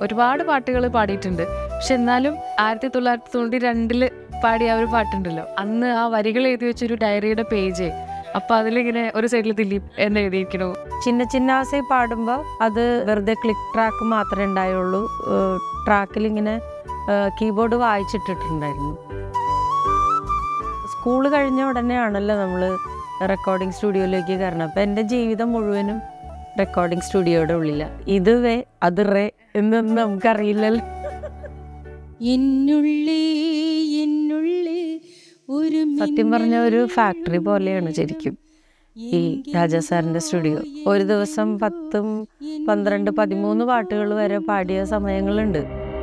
ഒരുപാട് പാട്ടുകൾ പാടിയിട്ടുണ്ട് പക്ഷെ എന്നാലും ആയിരത്തി തൊള്ളായിരത്തി തൊണ്ണൂറ്റി രണ്ടില് പാടിയ ആ ഒരു പാട്ടുണ്ടല്ലോ അന്ന് ആ വരികൾ എഴുതി വെച്ചൊരു ഡയറിയുടെ പേജ് അപ്പൊ അതിലിങ്ങനെ ഒരു സൈഡിൽ ദിലീപ് എന്ന് എഴുതിയിരിക്കണു ചിന്ന ചിന്നാസை പാടുമ്പോൾ അത് വെറുതെ ക്ലിക്ക് ട്രാക്ക് മാത്രമേ ഉണ്ടായുള്ളൂ ട്രാക്കിൽ ഇങ്ങനെ കീബോർഡ് വായിച്ചിട്ടിട്ടുണ്ടായിരുന്നു സ്കൂൾ കഴിഞ്ഞ ഉടനെയാണല്ലോ നമ്മൾ റെക്കോർഡിംഗ് സ്റ്റുഡിയോയിലേക്ക് കയറണം അപ്പം എൻ്റെ ജീവിതം മുഴുവനും റെക്കോർഡിംഗ് സ്റ്റുഡിയോയുടെ ഉള്ളിലാണ് ഇത് വേ അത് റേ എന്നൊന്നും നമുക്കറിയില്ലല്ലോ എന്നുള്ളേ എന്നുള്ളേ ഒരു സത്യം പറഞ്ഞ ഒരു ഫാക്ടറി പോലെയാണ് ശരിക്കും ഈ രാജാ സാറിൻ്റെ സ്റ്റുഡിയോ ഒരു ദിവസം പത്തും പന്ത്രണ്ട് പതിമൂന്ന് പാട്ടുകൾ വരെ പാടിയ സമയങ്ങളുണ്ട്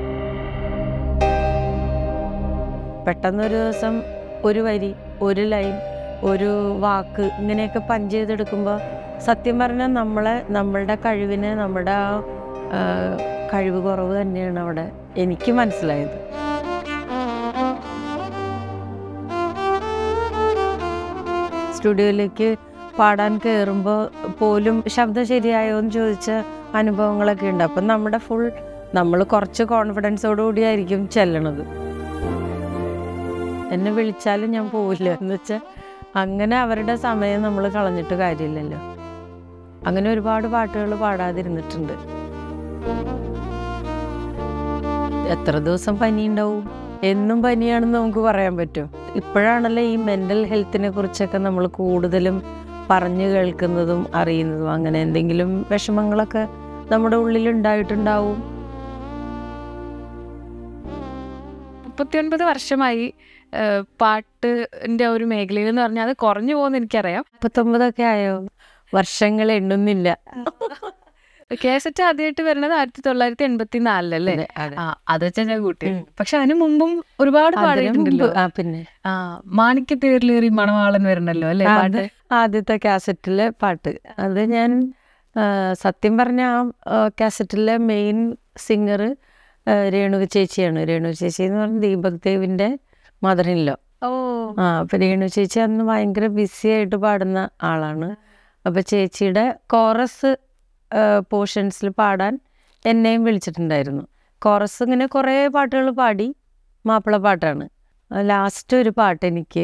പെട്ടെന്ന് ഒരു ദിവസം ഒരു വരി ഒരു ലൈൻ ഒരു വാക്ക് ഇങ്ങനെയൊക്കെ പഞ്ച് ചെയ്തെടുക്കുമ്പോൾ സത്യം പറഞ്ഞാൽ നമ്മളെ നമ്മളുടെ കഴിവിന് നമ്മുടെ ആ ആ, കഴിവ് കുറവ് തന്നെയാണ് അവിടെ എനിക്ക് മനസ്സിലായത് സ്റ്റുഡിയോയിലേക്ക് പാടാൻ കയറുമ്പോൾ പോലും ശബ്ദം ശരിയായോ എന്ന് ചോദിച്ച അനുഭവങ്ങളൊക്കെ ഉണ്ട് അപ്പം നമ്മുടെ ഫുൾ നമ്മൾ കുറച്ച് കോൺഫിഡൻസോടു കൂടിയായിരിക്കും ചെല്ലണത് എന്നെ വിളിച്ചാലും ഞാൻ പോവില്ല എന്ന് വെച്ചാൽ അങ്ങനെ അവരുടെ സമയം നമ്മൾ കളഞ്ഞിട്ട് കാര്യമില്ലല്ലോ അങ്ങനെ ഒരുപാട് പാട്ടുകൾ പാടാതിരുന്നിട്ടുണ്ട് എത്ര ദിവസം പനി ഉണ്ടാവും എന്നും പനിയാണെന്ന് നമുക്ക് പറയാൻ പറ്റും ഇപ്പോഴാണല്ലോ ഈ മെൻ്റൽ ഹെൽത്തിനെ കുറിച്ചൊക്കെ നമ്മൾ കൂടുതലും പറഞ്ഞു കേൾക്കുന്നതും അറിയുന്നതും അങ്ങനെ എന്തെങ്കിലും വിഷമങ്ങളൊക്കെ നമ്മുടെ ഉള്ളിൽ ഉണ്ടായിട്ടുണ്ടാവും മുപ്പത്തിയൊൻപത് വർഷമായി ഏഹ്, പാട്ടിന്റെ ഒരു മേഖലയിൽ എന്ന് പറഞ്ഞാൽ അത് കുറഞ്ഞു പോകുന്ന എനിക്കറിയാം മുപ്പത്തൊമ്പതൊക്കെ ആയോ വർഷങ്ങൾ എണ്ണുന്നില്ല കേസറ്റ് ആദ്യമായിട്ട് വരുന്നത് ആയിരത്തി തൊള്ളായിരത്തി എൺപത്തി നാലിലല്ലേ അതെ, അതെ. ആ അത് വെച്ചാൽ ഞാൻ കൂട്ടി ഉം. പക്ഷെ അതിനു മുമ്പും ഒരുപാട് അതിന് പാടിയിട്ടുണ്ടല്ലോ മുമ്പ്- ആ പിന്നെ ആ മാണിക്യത്തേറിലേറി മണവാളൻ വരണല്ലോ അല്ലേ ആ, പാട്ട് അത് ആദ്യത്തെ കാസറ്റിലെ പാട്ട് അത് ഞാൻ ആ, സത്യം പറഞ്ഞ ആ കാസറ്റിലെ മെയിൻ സിംഗർ രേണുക ചേച്ചിയാണ് രേണുക ചേച്ചി എന്ന് പറഞ്ഞാൽ ദീപക് ദേവിൻ്റെ മദറിനിലോ ഓ ആ അപ്പോൾ രേണു ചേച്ചി അന്ന് ഭയങ്കര ബിസി ആയിട്ട് പാടുന്ന ആളാണ് അപ്പോൾ ചേച്ചിയുടെ കോറസ് പോർഷൻസിൽ പാടാൻ എന്നെയും വിളിച്ചിട്ടുണ്ടായിരുന്നു കോറസ് ഇങ്ങനെ കുറേ പാട്ടുകൾ പാടി മാപ്പിള പാട്ടാണ് ലാസ്റ്റ് ഒരു പാട്ട് എനിക്ക്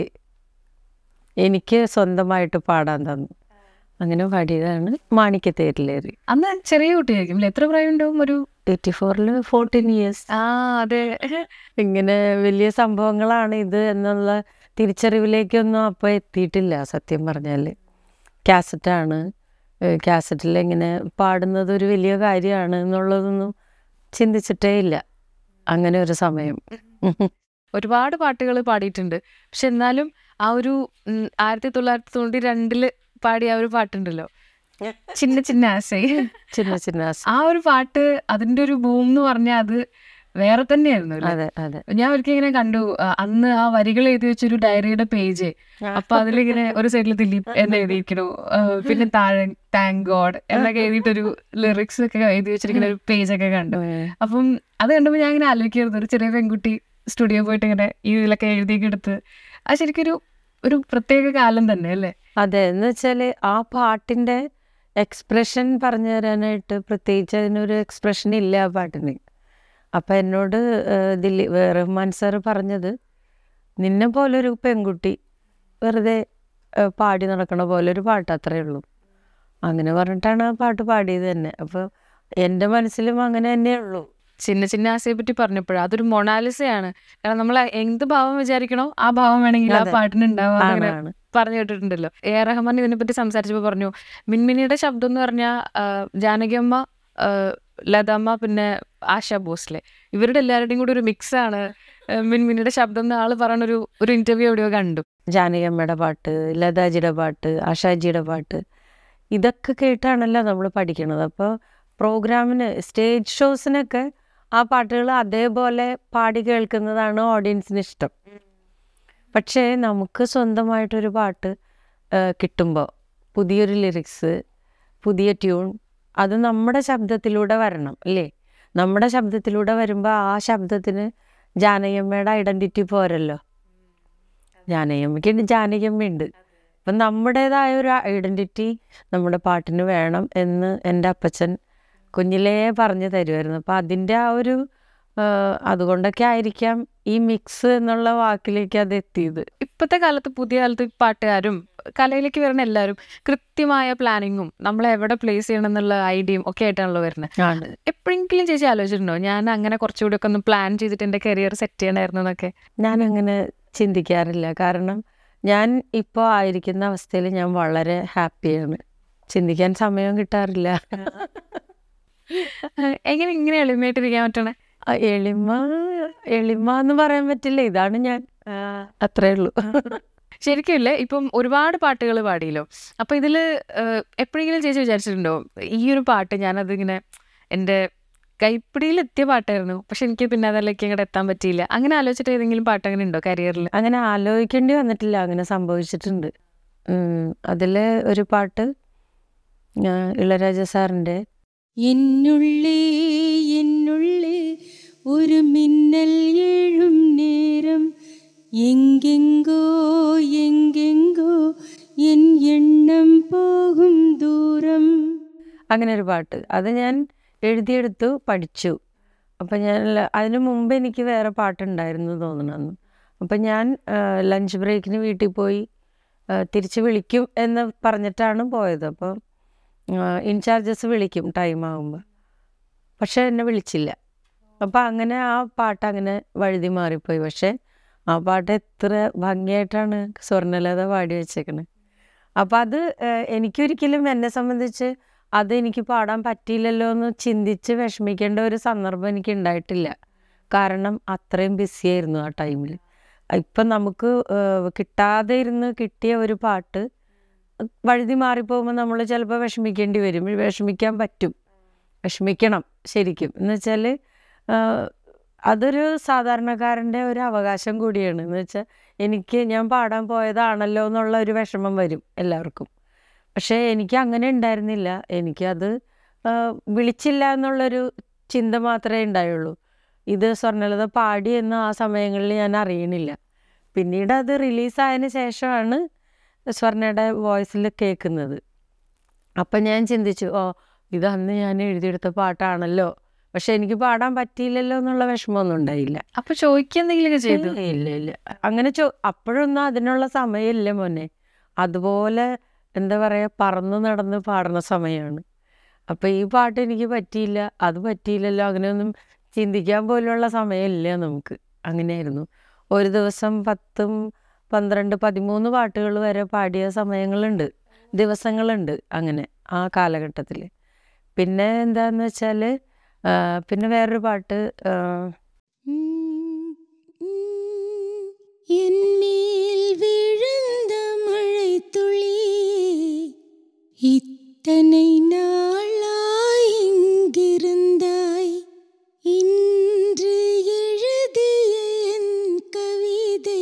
എനിക്ക് സ്വന്തമായിട്ട് പാടാൻ തന്നു അങ്ങനെ പാടിയതാണ് മാണിക്യത്തേരിലേറി അന്ന് ചെറിയ കുട്ടിയായിരിക്കും അല്ലേ എത്ര പ്രായം ഉണ്ടാവും ഒരു എയ്റ്റി ഫോറിൽ ഫോർട്ടീൻ ഇയേഴ്സ് ആ അതെ ഇങ്ങനെ വലിയ സംഭവങ്ങളാണ് ഇത് എന്നുള്ള തിരിച്ചറിവിലേക്കൊന്നും അപ്പോൾ എത്തിയിട്ടില്ല സത്യം പറഞ്ഞാൽ കാസറ്റാണ് കാസറ്റിൽ ഇങ്ങനെ പാടുന്നത് ഒരു വലിയ കാര്യമാണ് എന്നുള്ളതൊന്നും ചിന്തിച്ചിട്ടേ ഇല്ല അങ്ങനെ ഒരു സമയം ഒരുപാട് പാട്ടുകൾ പാടിയിട്ടുണ്ട് പക്ഷെ എന്നാലും ആ ഒരു ഉം, ആയിരത്തി തൊള്ളായിരത്തി തൊണ്ണൂറ്റി രണ്ടില് പാടിയ ആ ഒരു പാട്ടുണ്ടല്ലോ ചിന്ന ചിന്ന ആശൈ ചിന്ന ചിന്ന ആസ- ആ ഒരു പാട്ട് അതിന്റെ ഒരു ബൂം എന്ന് പറഞ്ഞാൽ അത് വേറെ തന്നെയായിരുന്നു അല്ലേ? അതെ അതെ ഞാൻ ഒരിക്കൽ ഇങ്ങനെ കണ്ടു ആ, അന്ന് ആ വരികൾ എഴുതി വെച്ചൊരു ഡയറിയുടെ പേജ് അപ്പൊ അതിലിങ്ങനെ ഒരു സൈഡിൽ ദിലീപ് എന്ന് എഴുതിയിരിക്കണു ആ, പിന്നെ താഴെ താങ്ക് ഗോഡ് എന്നൊക്കെ എഴുതിയിട്ടൊരു ലിറിക്സ് ഒക്കെ എഴുതി വെച്ചിരിക്കുന്ന ഒരു പേജ് ഒക്കെ കണ്ടു അപ്പം അത് കണ്ടപ്പോൾ ഞാൻ ഇങ്ങനെ ആലോചിക്കരുത് ഒരു ചെറിയ പെൺകുട്ടി സ്റ്റുഡിയോ പോയിട്ട് ഇങ്ങനെ ഈ ഇതിലൊക്കെ എഴുതിയൊക്കെ എടുത്ത് അത് ശരിക്കും ഒരു ഒരു പ്രത്യേക കാലം തന്നെ അല്ലേ അതെ എന്ന് വെച്ചാൽ ആ പാട്ടിൻ്റെ എക്സ്പ്രഷൻ പറഞ്ഞു തരാനായിട്ട് പ്രത്യേകിച്ച് അതിനൊരു എക്സ്പ്രഷൻ ഇല്ല ആ പാട്ടിന് അപ്പം എന്നോട് ഏഹ്, ദില്ലി ഏഹ്, റഹ്മാൻ സാർ പറഞ്ഞത് നിന്നെ പോലൊരു പെൺകുട്ടി വെറുതെ ഏഹ്, പാടി നടക്കണ പോലെ ഒരു പാട്ട് അത്രയേ ഉള്ളൂ അങ്ങനെ പറഞ്ഞിട്ടാണ് ആ പാട്ട് പാടിയത് തന്നെ അപ്പോൾ എൻ്റെ മനസ്സിലും അങ്ങനെ തന്നെയേ ഉള്ളൂ ചിന്ന ചിന്ന ആശയെ പറ്റി പറഞ്ഞപ്പോഴാണ് അതൊരു മൊണാലിസയാണ് കാരണം നമ്മൾ എന്ത് ഭാവം വിചാരിക്കണോ ആ ഭാവം വേണമെങ്കിൽ ആ അതെ. പാട്ടിന് ഉണ്ടാവാം അങ്ങനെ ആണ് പറഞ്ഞു കേട്ടിട്ടുണ്ടല്ലോ എ ആർ റഹ്മാൻ ഇതിനെപ്പറ്റി സംസാരിച്ചപ്പോൾ പറഞ്ഞു മിൻമിനിയുടെ ശബ്ദം എന്ന് പറഞ്ഞാൽ ജാനകിയമ്മ ആ, ലതമ്മ പിന്നെ ആശ ഭോസ്ലെ ഇവരുടെ എല്ലാവരുടെയും കൂടി ഒരു മിക്സ് ആണ് ആ, മിൻമിനിയുടെ ശബ്ദം എന്ന് ആള് പറഞ്ഞ ഒരു ഒരു ഇന്റർവ്യൂ എവിടെയോ കണ്ടു ജാനകിയമ്മയുടെ പാട്ട് ലതാജിയുടെ പാട്ട് ആഷാജിയുടെ പാട്ട് ഇതൊക്കെ കേട്ടാണല്ലോ നമ്മൾ പഠിക്കണത് അപ്പോൾ പ്രോഗ്രാമിന് സ്റ്റേജ് ഷോസിനൊക്കെ ആ പാട്ടുകൾ അതേപോലെ പാടി കേൾക്കുന്നതാണ് ഓഡിയൻസിന് ഇഷ്ടം പക്ഷേ നമുക്ക് സ്വന്തമായിട്ടൊരു പാട്ട് കിട്ടുമ്പോൾ പുതിയൊരു ലിറിക്സ് പുതിയ ട്യൂൺ അത് നമ്മുടെ ശബ്ദത്തിലൂടെ വരണം അല്ലേ നമ്മുടെ ശബ്ദത്തിലൂടെ വരുമ്പോൾ ആ ശബ്ദത്തിന് ജാനകിയമ്മയുടെ ഐഡൻറ്റിറ്റി പോരല്ലോ ജാനകിയമ്മയ്ക്ക് ജാനകിയമ്മയുണ്ട് അപ്പം നമ്മുടേതായ ഒരു ഐഡൻറ്റിറ്റി നമ്മുടെ പാട്ടിന് വേണം എന്ന് എൻ്റെ അപ്പച്ചൻ കുഞ്ഞിലേ പറഞ്ഞു തരുമായിരുന്നു അപ്പം അതിൻ്റെ ആ ഒരു ആ, അതുകൊണ്ടൊക്കെ ആയിരിക്കാം ഈ മിക്സ് എന്നുള്ള വാക്കിലേക്ക് അത് എത്തിയത് ഇപ്പോഴത്തെ കാലത്ത് പുതിയ കാലത്ത് പാട്ടുകാരും കലയിലേക്ക് വരുന്ന എല്ലാവരും കൃത്യമായ പ്ലാനിങ്ങും നമ്മൾ എവിടെ പ്ലേസ് ചെയ്യണം എന്നുള്ള ഐഡിയയും ഒക്കെ ആയിട്ടാണല്ലോ വരുന്നത് ആണ് എപ്പോഴെങ്കിലും ചേച്ചി ആലോചിച്ചിട്ടുണ്ടോ ഞാൻ അങ്ങനെ കുറച്ചുകൂടി ഒക്കെ ഒന്ന് പ്ലാൻ ചെയ്തിട്ട് എൻ്റെ കരിയർ സെറ്റ് ചെയ്യണമായിരുന്നു എന്നൊക്കെ ഞാൻ അങ്ങനെ ചിന്തിക്കാറില്ല കാരണം ഞാൻ ഇപ്പോൾ ആയിരിക്കുന്ന അവസ്ഥയിൽ ഞാൻ വളരെ ഹാപ്പിയാണ് ചിന്തിക്കാൻ സമയം കിട്ടാറില്ല എങ്ങനെ ഇങ്ങനെ എളിമയായിട്ടിരിക്കാൻ പറ്റണേ ആ, എളിമ എളിമ എന്ന് പറയാൻ പറ്റില്ല ഇതാണ് ഞാൻ അത്രേ ഉള്ളൂ ശരിക്കും ഇല്ലേ ഇപ്പം ഒരുപാട് പാട്ടുകൾ പാടിയല്ലോ അപ്പൊ ഇതില് ഏഹ്, എപ്പോഴെങ്കിലും ചേച്ചി വിചാരിച്ചിട്ടുണ്ടോ ഈ ഒരു പാട്ട് ഞാനത് ഇങ്ങനെ എൻ്റെ കൈപ്പിടിയിൽ എത്തിയ പാട്ടായിരുന്നു പക്ഷെ എനിക്ക് പിന്നെ അതിലേക്ക് അങ്ങോട്ട് എത്താൻ പറ്റിയില്ല അങ്ങനെ ആലോചിച്ചിട്ട് ഏതെങ്കിലും പാട്ട് അങ്ങനെ ഉണ്ടോ കരിയറിൽ അങ്ങനെ ആലോചിക്കേണ്ടി വന്നിട്ടില്ല അങ്ങനെ സംഭവിച്ചിട്ടുണ്ട് അതിൽ ഒരു പാട്ട് ആ, ഇളയരാജ സാറിൻ്റെ എന്നുള്ളേ എന്നുള്ളേ ഒരു മിന്നൽ എഴും നേരം എങ്കെങ്കോ എങ്കെങ്കോ എൻ എണ്ണം പോകും ദൂരം അങ്ങനെ ഒരു പാട്ട് അത് ഞാൻ എഴുതിയെടുത്തു പഠിച്ചു അപ്പം ഞാൻ ല- അതിന് മുമ്പ് എനിക്ക് വേറെ പാട്ടുണ്ടായിരുന്നു തോന്നണമെന്ന് അപ്പം ഞാൻ ലഞ്ച് ബ്രേക്കിന് വീട്ടിൽ പോയി ആ, തിരിച്ച് വിളിക്കും എന്ന് പറഞ്ഞിട്ടാണ് പോയത് അപ്പോൾ ഇൻചാർജസ് വിളിക്കും ടൈം ആകുമ്പോൾ പക്ഷെ എന്നെ വിളിച്ചില്ല അപ്പം അങ്ങനെ ആ പാട്ട് അങ്ങനെ വഴുതി മാറിപ്പോയി പക്ഷെ ആ പാട്ട് എത്ര ഭംഗിയായിട്ടാണ് സ്വർണ്ണലത പാടി വെച്ചേക്കണത് അപ്പം അത് ഏഹ്, എനിക്കൊരിക്കലും എന്നെ സംബന്ധിച്ച് അത് എനിക്ക് പാടാൻ പറ്റിയില്ലല്ലോ എന്ന് ചിന്തിച്ച് വിഷമിക്കേണ്ട ഒരു സന്ദർഭം എനിക്ക് ഉണ്ടായിട്ടില്ല കാരണം അത്രയും ബിസിയായിരുന്നു ആ ടൈമിൽ ഇപ്പം നമുക്ക് ഏഹ്, കിട്ടാതെ ഇരുന്ന് കിട്ടിയ ഒരു പാട്ട് വഴുതി മാറിപ്പോകുമ്പോൾ നമ്മൾ ചിലപ്പോൾ വിഷമിക്കേണ്ടി വരും വിഷമിക്കാൻ പറ്റും വിഷമിക്കണം ശരിക്കും എന്ന് വെച്ചാൽ അതൊരു സാധാരണക്കാരൻ്റെ ഒരു അവകാശം കൂടിയാണ് എന്ന് വെച്ചാൽ എനിക്ക് ഞാൻ പാടാൻ പോയതാണല്ലോ എന്നുള്ള ഒരു വിഷമം വരും എല്ലാവർക്കും പക്ഷേ എനിക്ക് അങ്ങനെ ഉണ്ടായിരുന്നില്ല എനിക്കത് ആ, വിളിച്ചില്ല എന്നുള്ളൊരു ചിന്ത മാത്രമേ ഉണ്ടായുള്ളൂ ഇത് സ്വർണ്ണലത പാടി എന്ന് ആ സമയങ്ങളിൽ ഞാൻ അറിയണില്ല പിന്നീട് അത് റിലീസായതിന് ശേഷമാണ് സ്വർണ്ണയുടെ വോയിസിൽ കേൾക്കുന്നത് അപ്പം ഞാൻ ചിന്തിച്ചു ഓ ഇത് അന്ന് ഞാൻ എഴുതിയെടുത്ത പാട്ടാണല്ലോ പക്ഷെ എനിക്ക് പാടാൻ പറ്റിയില്ലല്ലോ എന്നുള്ള വിഷമമൊന്നും ഉണ്ടായില്ല അപ്പൊ ചോദിക്കുക എന്തെങ്കിലുമൊക്കെ ചെയ്തു ഏയ് ഇല്ല ഇല്ല അങ്ങനെ ചോ അപ്പോഴൊന്നും അതിനുള്ള സമയമില്ല മോനെ അതുപോലെ എന്താ പറയുക പറന്ന് നടന്ന് പാടുന്ന സമയമാണ് അപ്പം ഈ പാട്ട് എനിക്ക് പറ്റിയില്ല അത് പറ്റിയില്ലല്ലോ അങ്ങനെയൊന്നും ചിന്തിക്കാൻ പോലുള്ള സമയമില്ല നമുക്ക് അങ്ങനെയായിരുന്നു ഒരു ദിവസം പത്തും പന്ത്രണ്ട് പതിമൂന്ന് പാട്ടുകൾ വരെ പാടിയ സമയങ്ങളുണ്ട് ദിവസങ്ങളുണ്ട് അങ്ങനെ ആ കാലഘട്ടത്തിൽ പിന്നെ എന്താന്ന് വെച്ചാൽ പിന്നെ വേറൊരു പാട്ട് ആ, ഉം, ഉം, എന്മേൽ விழுந்த மழைத்துளி இத்தனை நாளாய் இங்கிருந்தாய் இன்று எழுதிய என் கவிதை